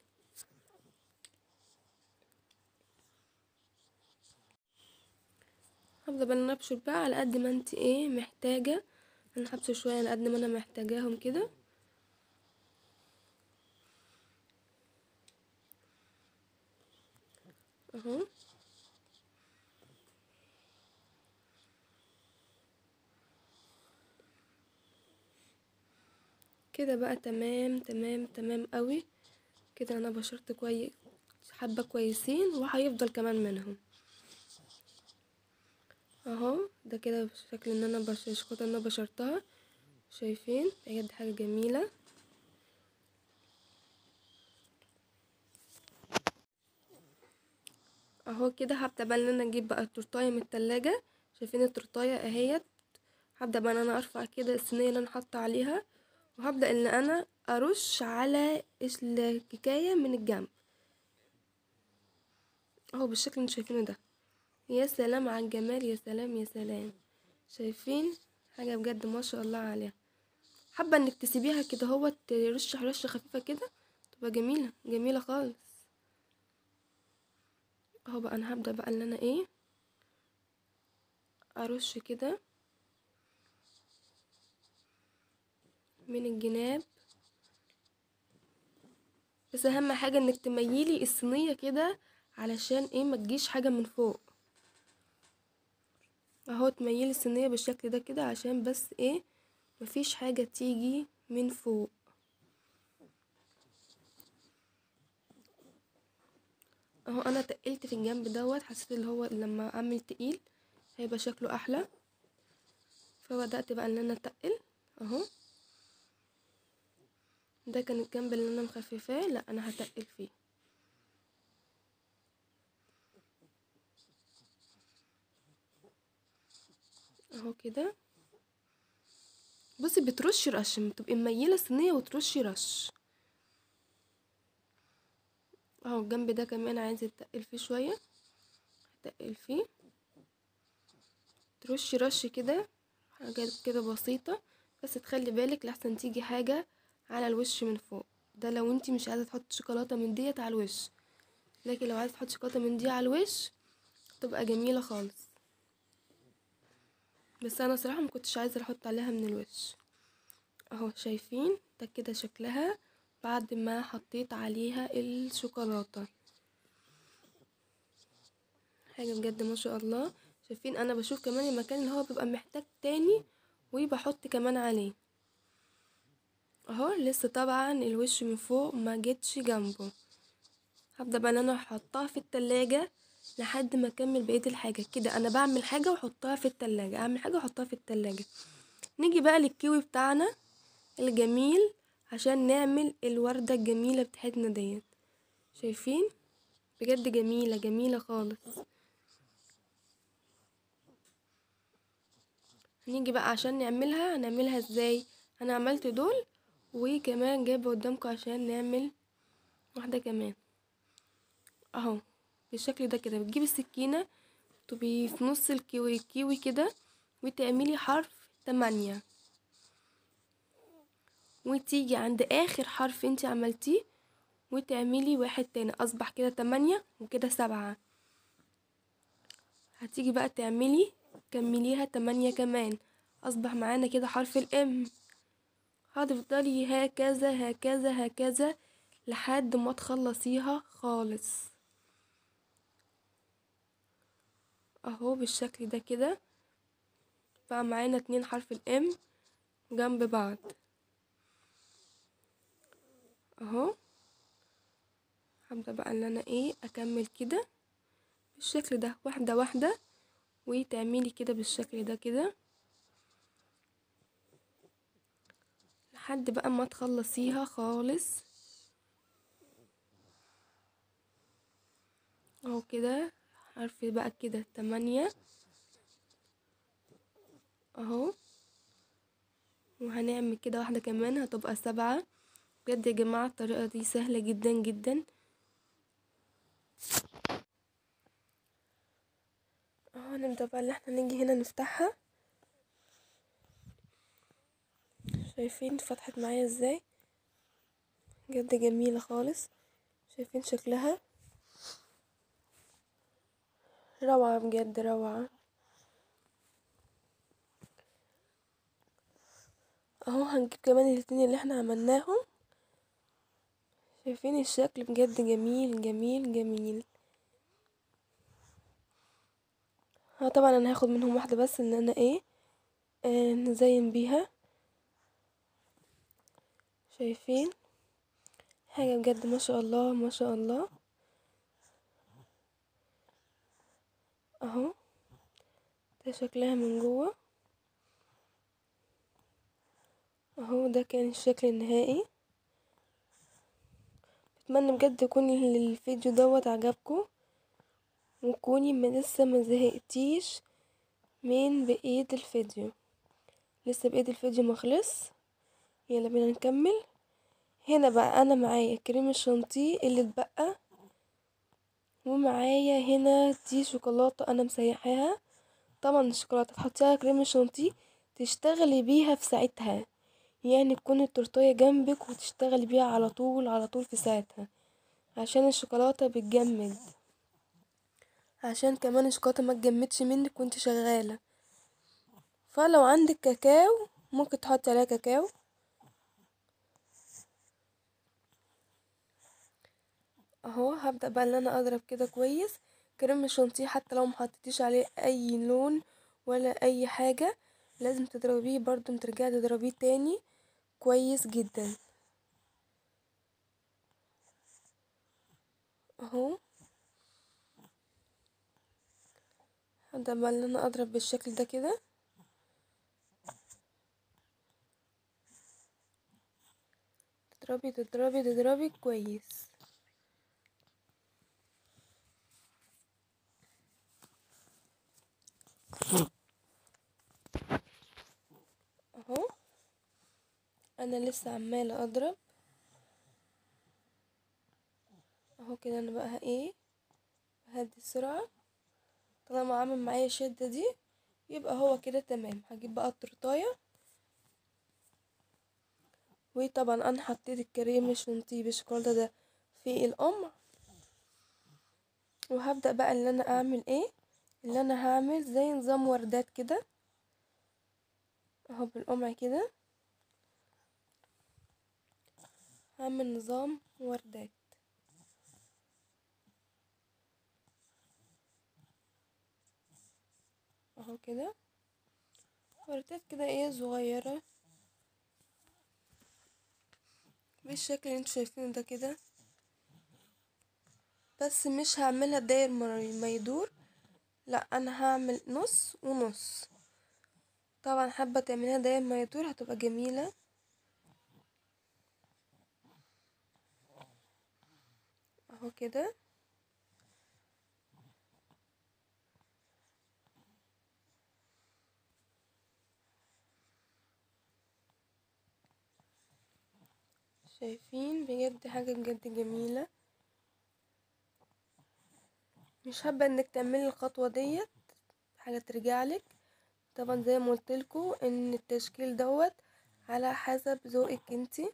هبدا بقى ان انا ابشر بقى على قد ما انت ايه محتاجه انا هبشر شويه على قد ما انا محتاجاهم كده اهو كده بقى تمام تمام تمام قوي كده انا بشرت كويس حبة كويسين وهيفضل كمان منهم اهو ده كده بشكل ان انا بش الشوكولاته اللي انا بشرتها شايفين بجد حاجه جميله اهو كده هبدا بقى ان انا اجيب بقى التورتايه من التلاجة شايفين التورتايه اهيت هبدا بقى ان انا ارفع كده الصينيه اللي انا حاطه عليها وهبدا ان انا ارش على الكيكايه من الجنب اهو بالشكل اللي انتوا شايفينه ده يا سلام على الجمال يا سلام يا سلام شايفين حاجه بجد ما شاء الله عليها حابه انك تسيبيها كده هو ترش رشه خفيفه كده تبقى جميله جميله خالص اهو بقى انا هبدا بقى ان انا ايه ارش كده من الجناب بس اهم حاجه انك تميلي الصينيه كده علشان ايه ما تجيش حاجه من فوق اهو تميلي الصينيه بالشكل ده كده عشان بس ايه مفيش حاجه تيجي من فوق اهو انا تقلت في الجنب دوت حسيت اللي هو لما اعمل تقيل هيبقى شكله احلى فبدأت بقى ان انا اتقل اهو ده كان الجنب اللي انا مخففاه لا انا هتقل فيه اهو كده بصي بترشي رش بتبقي مميله الصينيه وترشي رش اهو الجنب ده كمان عايزه تقل فيه شويه هتقل فيه ترشي رش كده حاجات كده بسيطه بس تخلي بالك لحسن تيجي حاجه على الوش من فوق ده لو انتي مش عايزه تحطي شوكولاته من ديت على الوش لكن لو عايزه تحطي شوكولاته من دي على الوش تبقى جميله خالص بس انا صراحه ما كنتش عايزه احط عليها من الوش اهو شايفين ده كده شكلها بعد ما حطيت عليها الشوكولاته حاجه بجد ما شاء الله شايفين انا بشوف كمان المكان اللي هو بيبقى محتاج تاني وبحط كمان عليه اهو لسه طبعا الوش من فوق ما جتش جنبه هبدا بقى ان انا احطها في التلاجة لحد ما اكمل بقيه الحاجه كده انا بعمل حاجه واحطها في التلاجة اعمل حاجه واحطها في التلاجة نيجي بقى للكيوي بتاعنا الجميل عشان نعمل الورده الجميله بتاعتنا ديت شايفين بجد جميله جميله خالص هنيجي بقى عشان نعملها هنعملها ازاي انا عملت دول وكمان جايبه قدامكم عشان نعمل واحده كمان اهو بالشكل ده كده بتجيبي السكينه تبقي في نص الكيوي الكيوي كده وتعملي حرف تمانية وتيجي عند اخر حرف انتي عملتيه وتعملي واحد تاني اصبح كده تمانية وكده سبعة هتيجي بقى تعملي كمليها تمانية كمان اصبح معانا كده حرف الام هتفضلي هكذا هكذا هكذا لحد ما تخلصيها خالص اهو بالشكل ده كده بقى معانا اتنين حرف الام جنب بعض اهو هبدأ بقى ان انا ايه اكمل كده بالشكل ده واحدة واحدة وتعملي كده بالشكل ده كده لحد بقى ما تخلصيها خالص اهو كده حرف بقى كده تمانية اهو وهنعمل كده واحدة كمان هتبقى سبعة بجد يا جماعة الطريقة دي سهلة جدا جدا اهو نبدأ بقى اللي احنا نيجي هنا نفتحها شايفين فتحت معايا ازاي بجد جميلة خالص شايفين شكلها روعة بجد روعة اهو هنجيب كمان الاتنين اللي احنا عملناهم شايفين الشكل بجد جميل جميل جميل ها طبعا انا هاخد منهم واحدة بس ان انا ايه آه نزين بيها شايفين حاجة بجد ما شاء الله ما شاء الله اهو ده شكلها من جوه اهو ده كان الشكل النهائي اتمنى بجد يكون الفيديو دوت عجبكم وكوني ما لسه ما زهقتيش من بقية الفيديو لسه بقية الفيديو مخلص يلا بينا نكمل هنا بقى انا معايا كريم الشانتيه اللي اتبقى ومعايا هنا دي شوكولاته انا مسيحاها طبعا الشوكولاته تحطيها كريم الشانتيه تشتغلي بيها في ساعتها يعني تكون التورتيه جنبك وتشتغلي بيها على طول على طول في ساعتها عشان الشوكولاته بتجمد عشان كمان الشوكولاته ما تجمدش منك وانت شغاله فلو عندك كاكاو ممكن تحطي عليها كاكاو اهو هبدأ بقى ان انا اضرب كده كويس كريم الشانتيه حتى لو محطتيش عليه اي لون ولا اي حاجة لازم تضربيه برضو ترجعي تضربيه تاني كويس جدا اهو هبدأ بقى ان انا اضرب بالشكل ده كده تضربي تضربي تضربي كويس اهو انا لسه عمالة اضرب اهو كده انا بقى ايه هدي السرعة طالما عامل معايا الشدة دي يبقى هو كده تمام هجيب بقى التورتاية وطبعا انا حطيت الكريم الشانتيه بالشوكولاتة ده في القمع وهبدأ بقى ان انا اعمل ايه اللي انا هعمل زي نظام وردات كده اهو بالقمع كده هعمل نظام وردات اهو كده وردات كده ايه صغيرة بالشكل اللي انتوا شايفينه ده كده بس مش هعملها داير ما يدور لا انا هعمل نص ونص طبعا حابة تعمليها داير ما يدور هتبقى جميلة اهو كده شايفين بجد حاجة بجد جميلة مش حابة انك تعملي الخطوة ديت حاجة ترجعلك طبعا زي ما قلتلكوا ان التشكيل دوت على حسب ذوقك انتي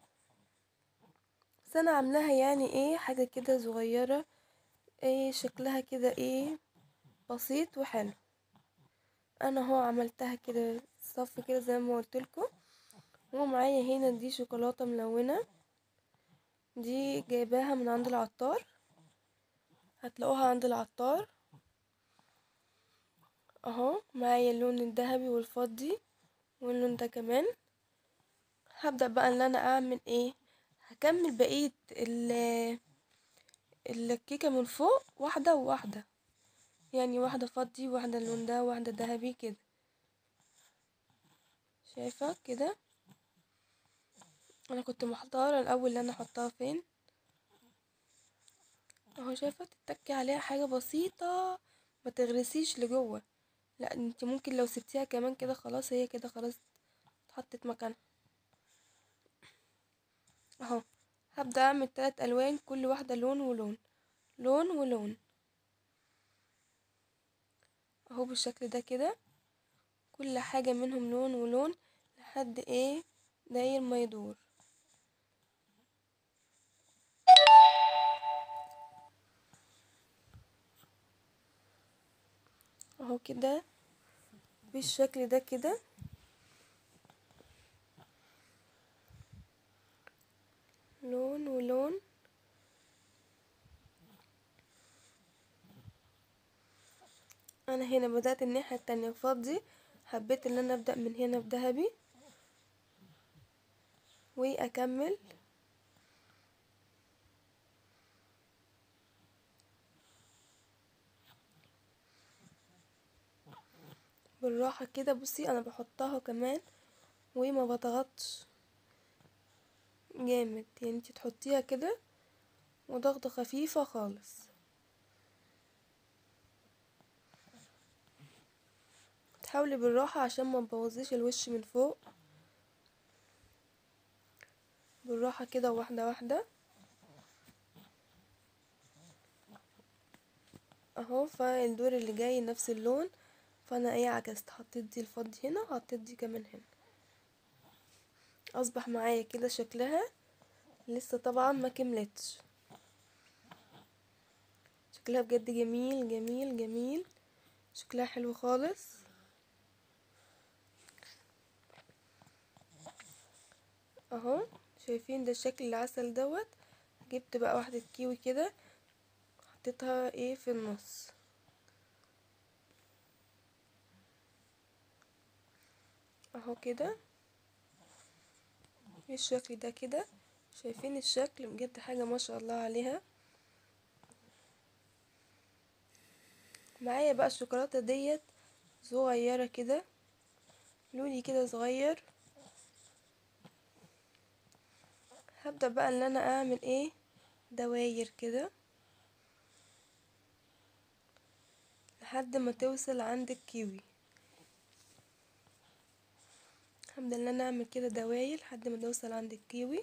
بس انا عاملاها يعني ايه حاجة كده صغيرة ايه شكلها كده ايه بسيط وحلو انا هو عملتها كده صف كده زي ما قلتلكوا ومعايا هنا دي شوكولاتة ملونة دي جايباها من عند العطار هتلاقوها عند العطار اهو معايا اللون الذهبي والفضي واللون ده كمان هبدأ بقى ان انا اعمل ايه هكمل بقية ال الكيكة من فوق واحدة وواحدة يعني واحدة فضي واحدة اللون ده واحدة ذهبي كده شايفة كده انا كنت محتارة الاول ان انا احطها فين اهو شايفة تتكي عليها حاجة بسيطة ما تغرسيش لجوه لا انت ممكن لو سبتيها كمان كده خلاص هي كده خلاص اتحطت مكانها اهو هبدأ اعمل تلات الوان كل واحدة لون ولون لون ولون اهو بالشكل ده كده كل حاجة منهم لون ولون لحد ايه داير ما يدور اهو كده بالشكل ده كده لون ولون انا هنا بدأت الناحية التانية فضي حبيت ان انا ابدأ من هنا بذهبي واكمل بالراحة كده بصي انا بحطها كمان وما بضغطش جامد يعني انتي تحطيها كده وضغطة خفيفة خالص تحاولي بالراحة عشان ما تبوظيش الوش من فوق بالراحة كده واحدة واحدة اهو فالدور اللي جاي نفس اللون فانا ايه عكست حطيت دي الفضي هنا وحطيت دي كمان هنا اصبح معايا كده شكلها لسه طبعا ما كملتش شكلها بجد جميل جميل جميل شكلها حلو خالص اهو شايفين ده الشكل العسل دوت جبت بقى واحدة كيوي كده حطيتها ايه في النص اهو كده الشكل ده كده شايفين الشكل بجد حاجة ما شاء الله عليها معايا بقى الشوكولاتة ديت صغيرة كده لولي كده صغير هبدأ بقى ان انا اعمل ايه دواير كده لحد ما توصل عند الكيوي هبدأ ان انا اعمل كده دواير لحد ما توصل عند الكيوي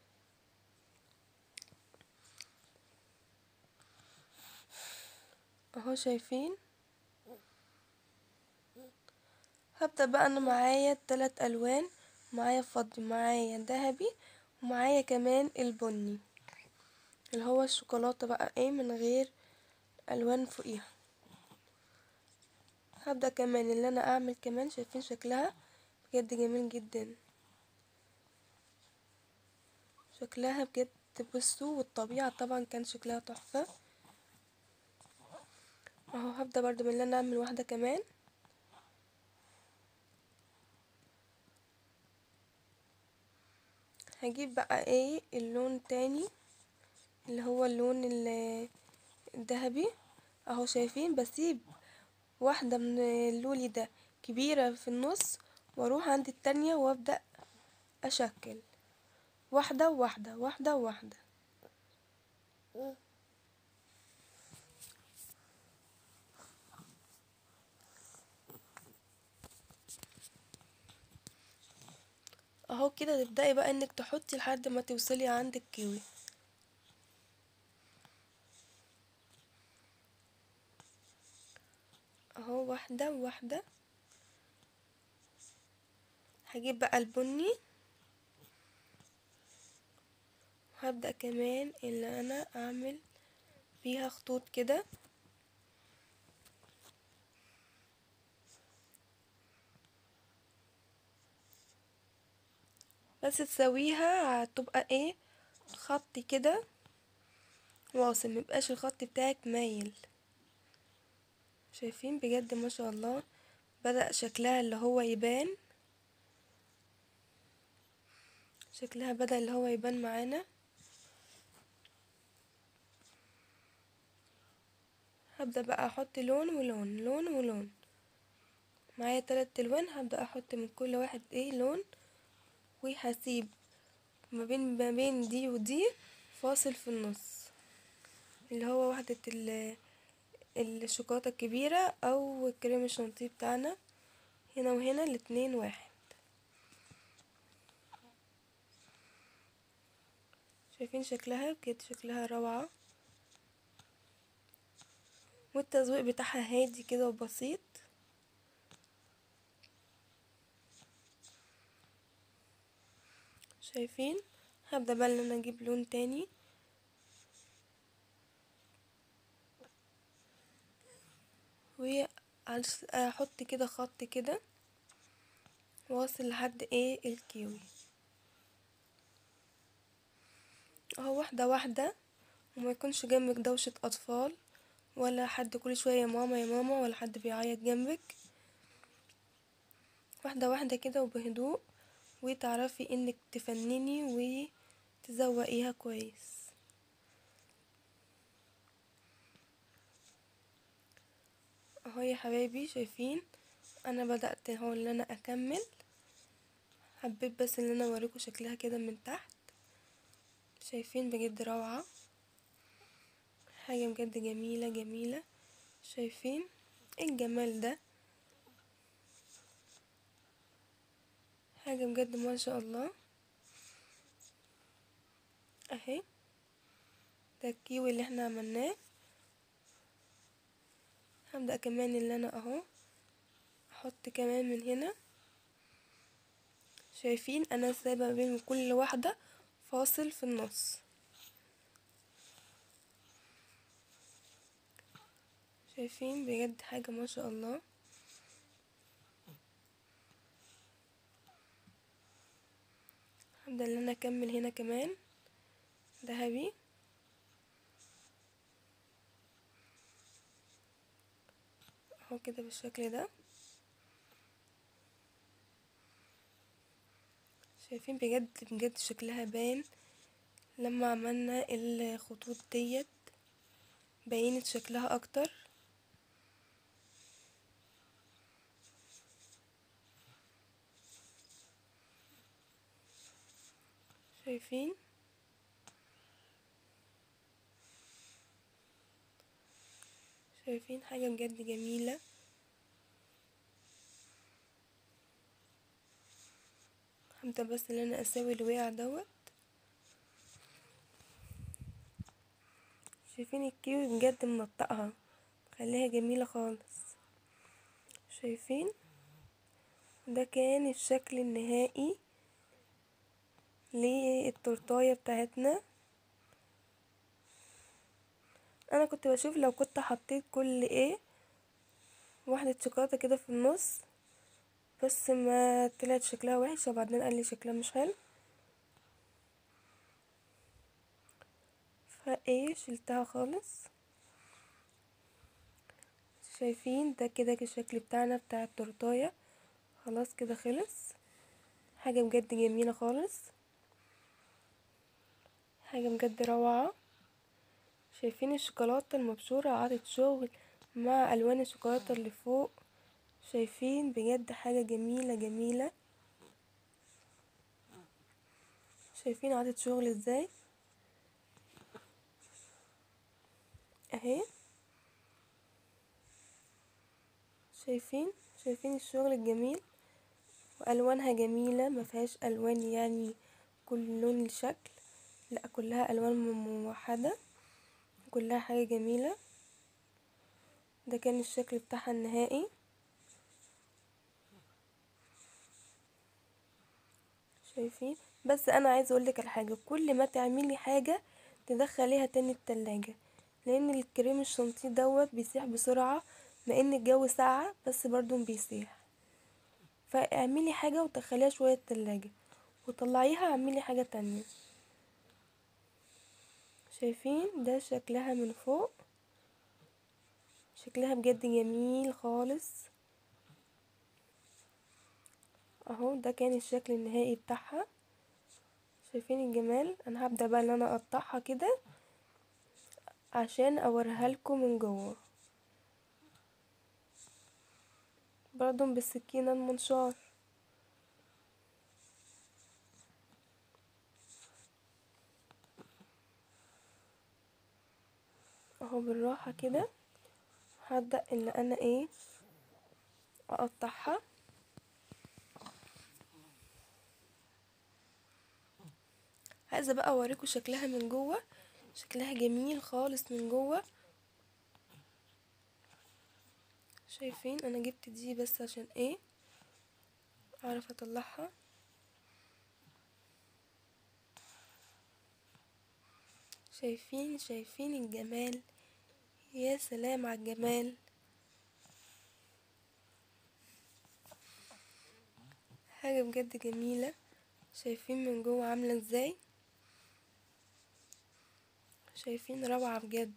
اهو شايفين هبدأ بقى انا معايا تلات الوان معايا فضي معايا ذهبي ومعايا كمان البني اللي هو الشوكولاتة بقى ايه من غير الوان فوقيها هبدأ كمان اللي انا اعمل كمان شايفين شكلها بجد جميل جدا شكلها بجد بصوا والطبيعة طبعا كان شكلها تحفة اهو هبدأ برضو من اللي انا اعمل واحدة كمان هجيب بقى ايه اللون تاني اللي هو اللون ال- الذهبي اهو شايفين بسيب واحدة من اللولي ده كبيرة في النص واروح عند التانية وابدأ اشكل واحدة وواحدة واحدة وواحدة اهو كده تبدأي بقى انك تحطي لحد ما توصلي عند الكيوي اهو واحدة واحدة هجيب بقى البني وهبدأ كمان اللي انا اعمل بيها خطوط كده بس تسويها هتبقى ايه خط كده واصل ميبقاش الخط بتاعك مايل شايفين بجد ما شاء الله بدأ شكلها اللي هو يبان شكلها بدأ اللي هو يبان معانا هبدأ بقى احط لون ولون لون ولون معايا تلات الوان هبدأ احط من كل واحد ايه لون وهسيب ما بين ما بين دي ودي فاصل في النص اللي هو وحدة ال الشوكولاتة الكبيرة او الكريم الشانتيه بتاعنا هنا وهنا الاتنين واحد شايفين شكلها بجد شكلها روعة والتزويق بتاعها هادي كده وبسيط شايفين هبدأ بقى ان انا اجيب لون تاني واحط كده خط كده واصل لحد ايه الكيوي اهو واحدة واحدة وما يكونش جنبك دوشة اطفال ولا حد كل شوية يا ماما يا ماما ولا حد بيعيط جنبك واحدة واحدة كده وبهدوء وتعرفي انك تفنني وتزوقيها كويس اهو يا حبايبي شايفين انا بدأت اهو ان انا اكمل حبيت بس ان انا اوريكم شكلها كده من تحت شايفين بجد روعة حاجة بجد جميلة جميلة شايفين ايه الجمال ده حاجة بجد ما شاء الله اهي ده الكيوي اللي احنا عملناه هبدأ كمان اللي انا اهو احط كمان من هنا شايفين انا سايبة بين كل واحدة فاصل في النص شايفين بجد حاجة ما شاء الله هبدأ ان انا اكمل هنا كمان ذهبي اهو كده بالشكل ده شايفين بجد بجد شكلها بان لما عملنا الخطوط ديت بينت شكلها اكتر شايفين شايفين حاجة بجد جميلة هبدأ بس ان انا اسوي الوقع دوت شايفين الكيوي بجد منطقها خليها جميلة خالص شايفين ده كان الشكل النهائي للتورتاية بتاعتنا انا كنت بشوف لو كنت حطيت كل ايه واحدة شوكولاتة كده في النص بس ما طلعت شكلها وحش وبعدين قال لي شكلها مش حلو فايه شلتها خالص شايفين ده كده الشكل بتاعنا بتاع التورتايه خلاص كده خلص حاجه بجد جميله خالص حاجه بجد روعه شايفين الشوكولاته المبشوره عطت شغل مع الوان الشوكولاته اللي فوق شايفين بجد حاجه جميله جميله شايفين عطت شغل ازاي اهي شايفين شايفين الشغل الجميل والوانها جميله ما فيهاش الوان يعني كل لون لشكل لا كلها الوان موحده كلها حاجه جميله ده كان الشكل بتاعها النهائي شايفين بس انا عايزه اقولك على حاجه كل ما تعملي حاجه تدخليها تاني التلاجة لان الكريم الشانتيه دوت بيسيح بسرعه مع ان الجو ساقعه بس برضو بيسيح فاعملي حاجه وتدخليها شويه التلاجة وطلعيها اعملي حاجه تانية شايفين ده شكلها من فوق شكلها بجد جميل خالص اهو ده كان الشكل النهائي بتاعها شايفين الجمال انا هبدا بقى ان انا اقطعها كده عشان اوريها لكم من جوه برضو بالسكينه المنشار اهو بالراحه كده هبدا ان انا ايه اقطعها عايزه بقى اوريكم شكلها من جوه شكلها جميل خالص من جوه شايفين انا جبت دي بس عشان ايه اعرف اطلعها شايفين شايفين الجمال يا سلام على الجمال حاجة بجد جميلة شايفين من جوه عاملة ازاي شايفين روعة بجد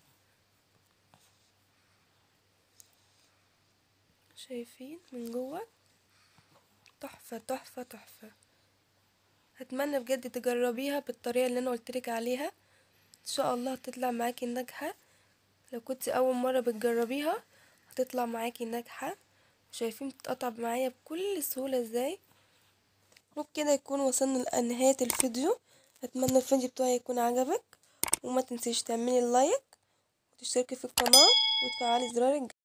شايفين من جوه تحفة تحفة تحفة اتمنى بجد تجربيها بالطريقة اللي انا قلتلك عليها ان شاء الله هتطلع معاكي ناجحة لو كنت اول مرة بتجربيها هتطلع معاكي ناجحة شايفين بتتقطع معايا بكل سهولة ازاي وبكده يكون وصلنا لنهاية الفيديو اتمنى الفيديو بتاعي يكون عجبك وما تنسيش تعملي اللايك وتشتركي في القناة وتفعلي زرار الجرس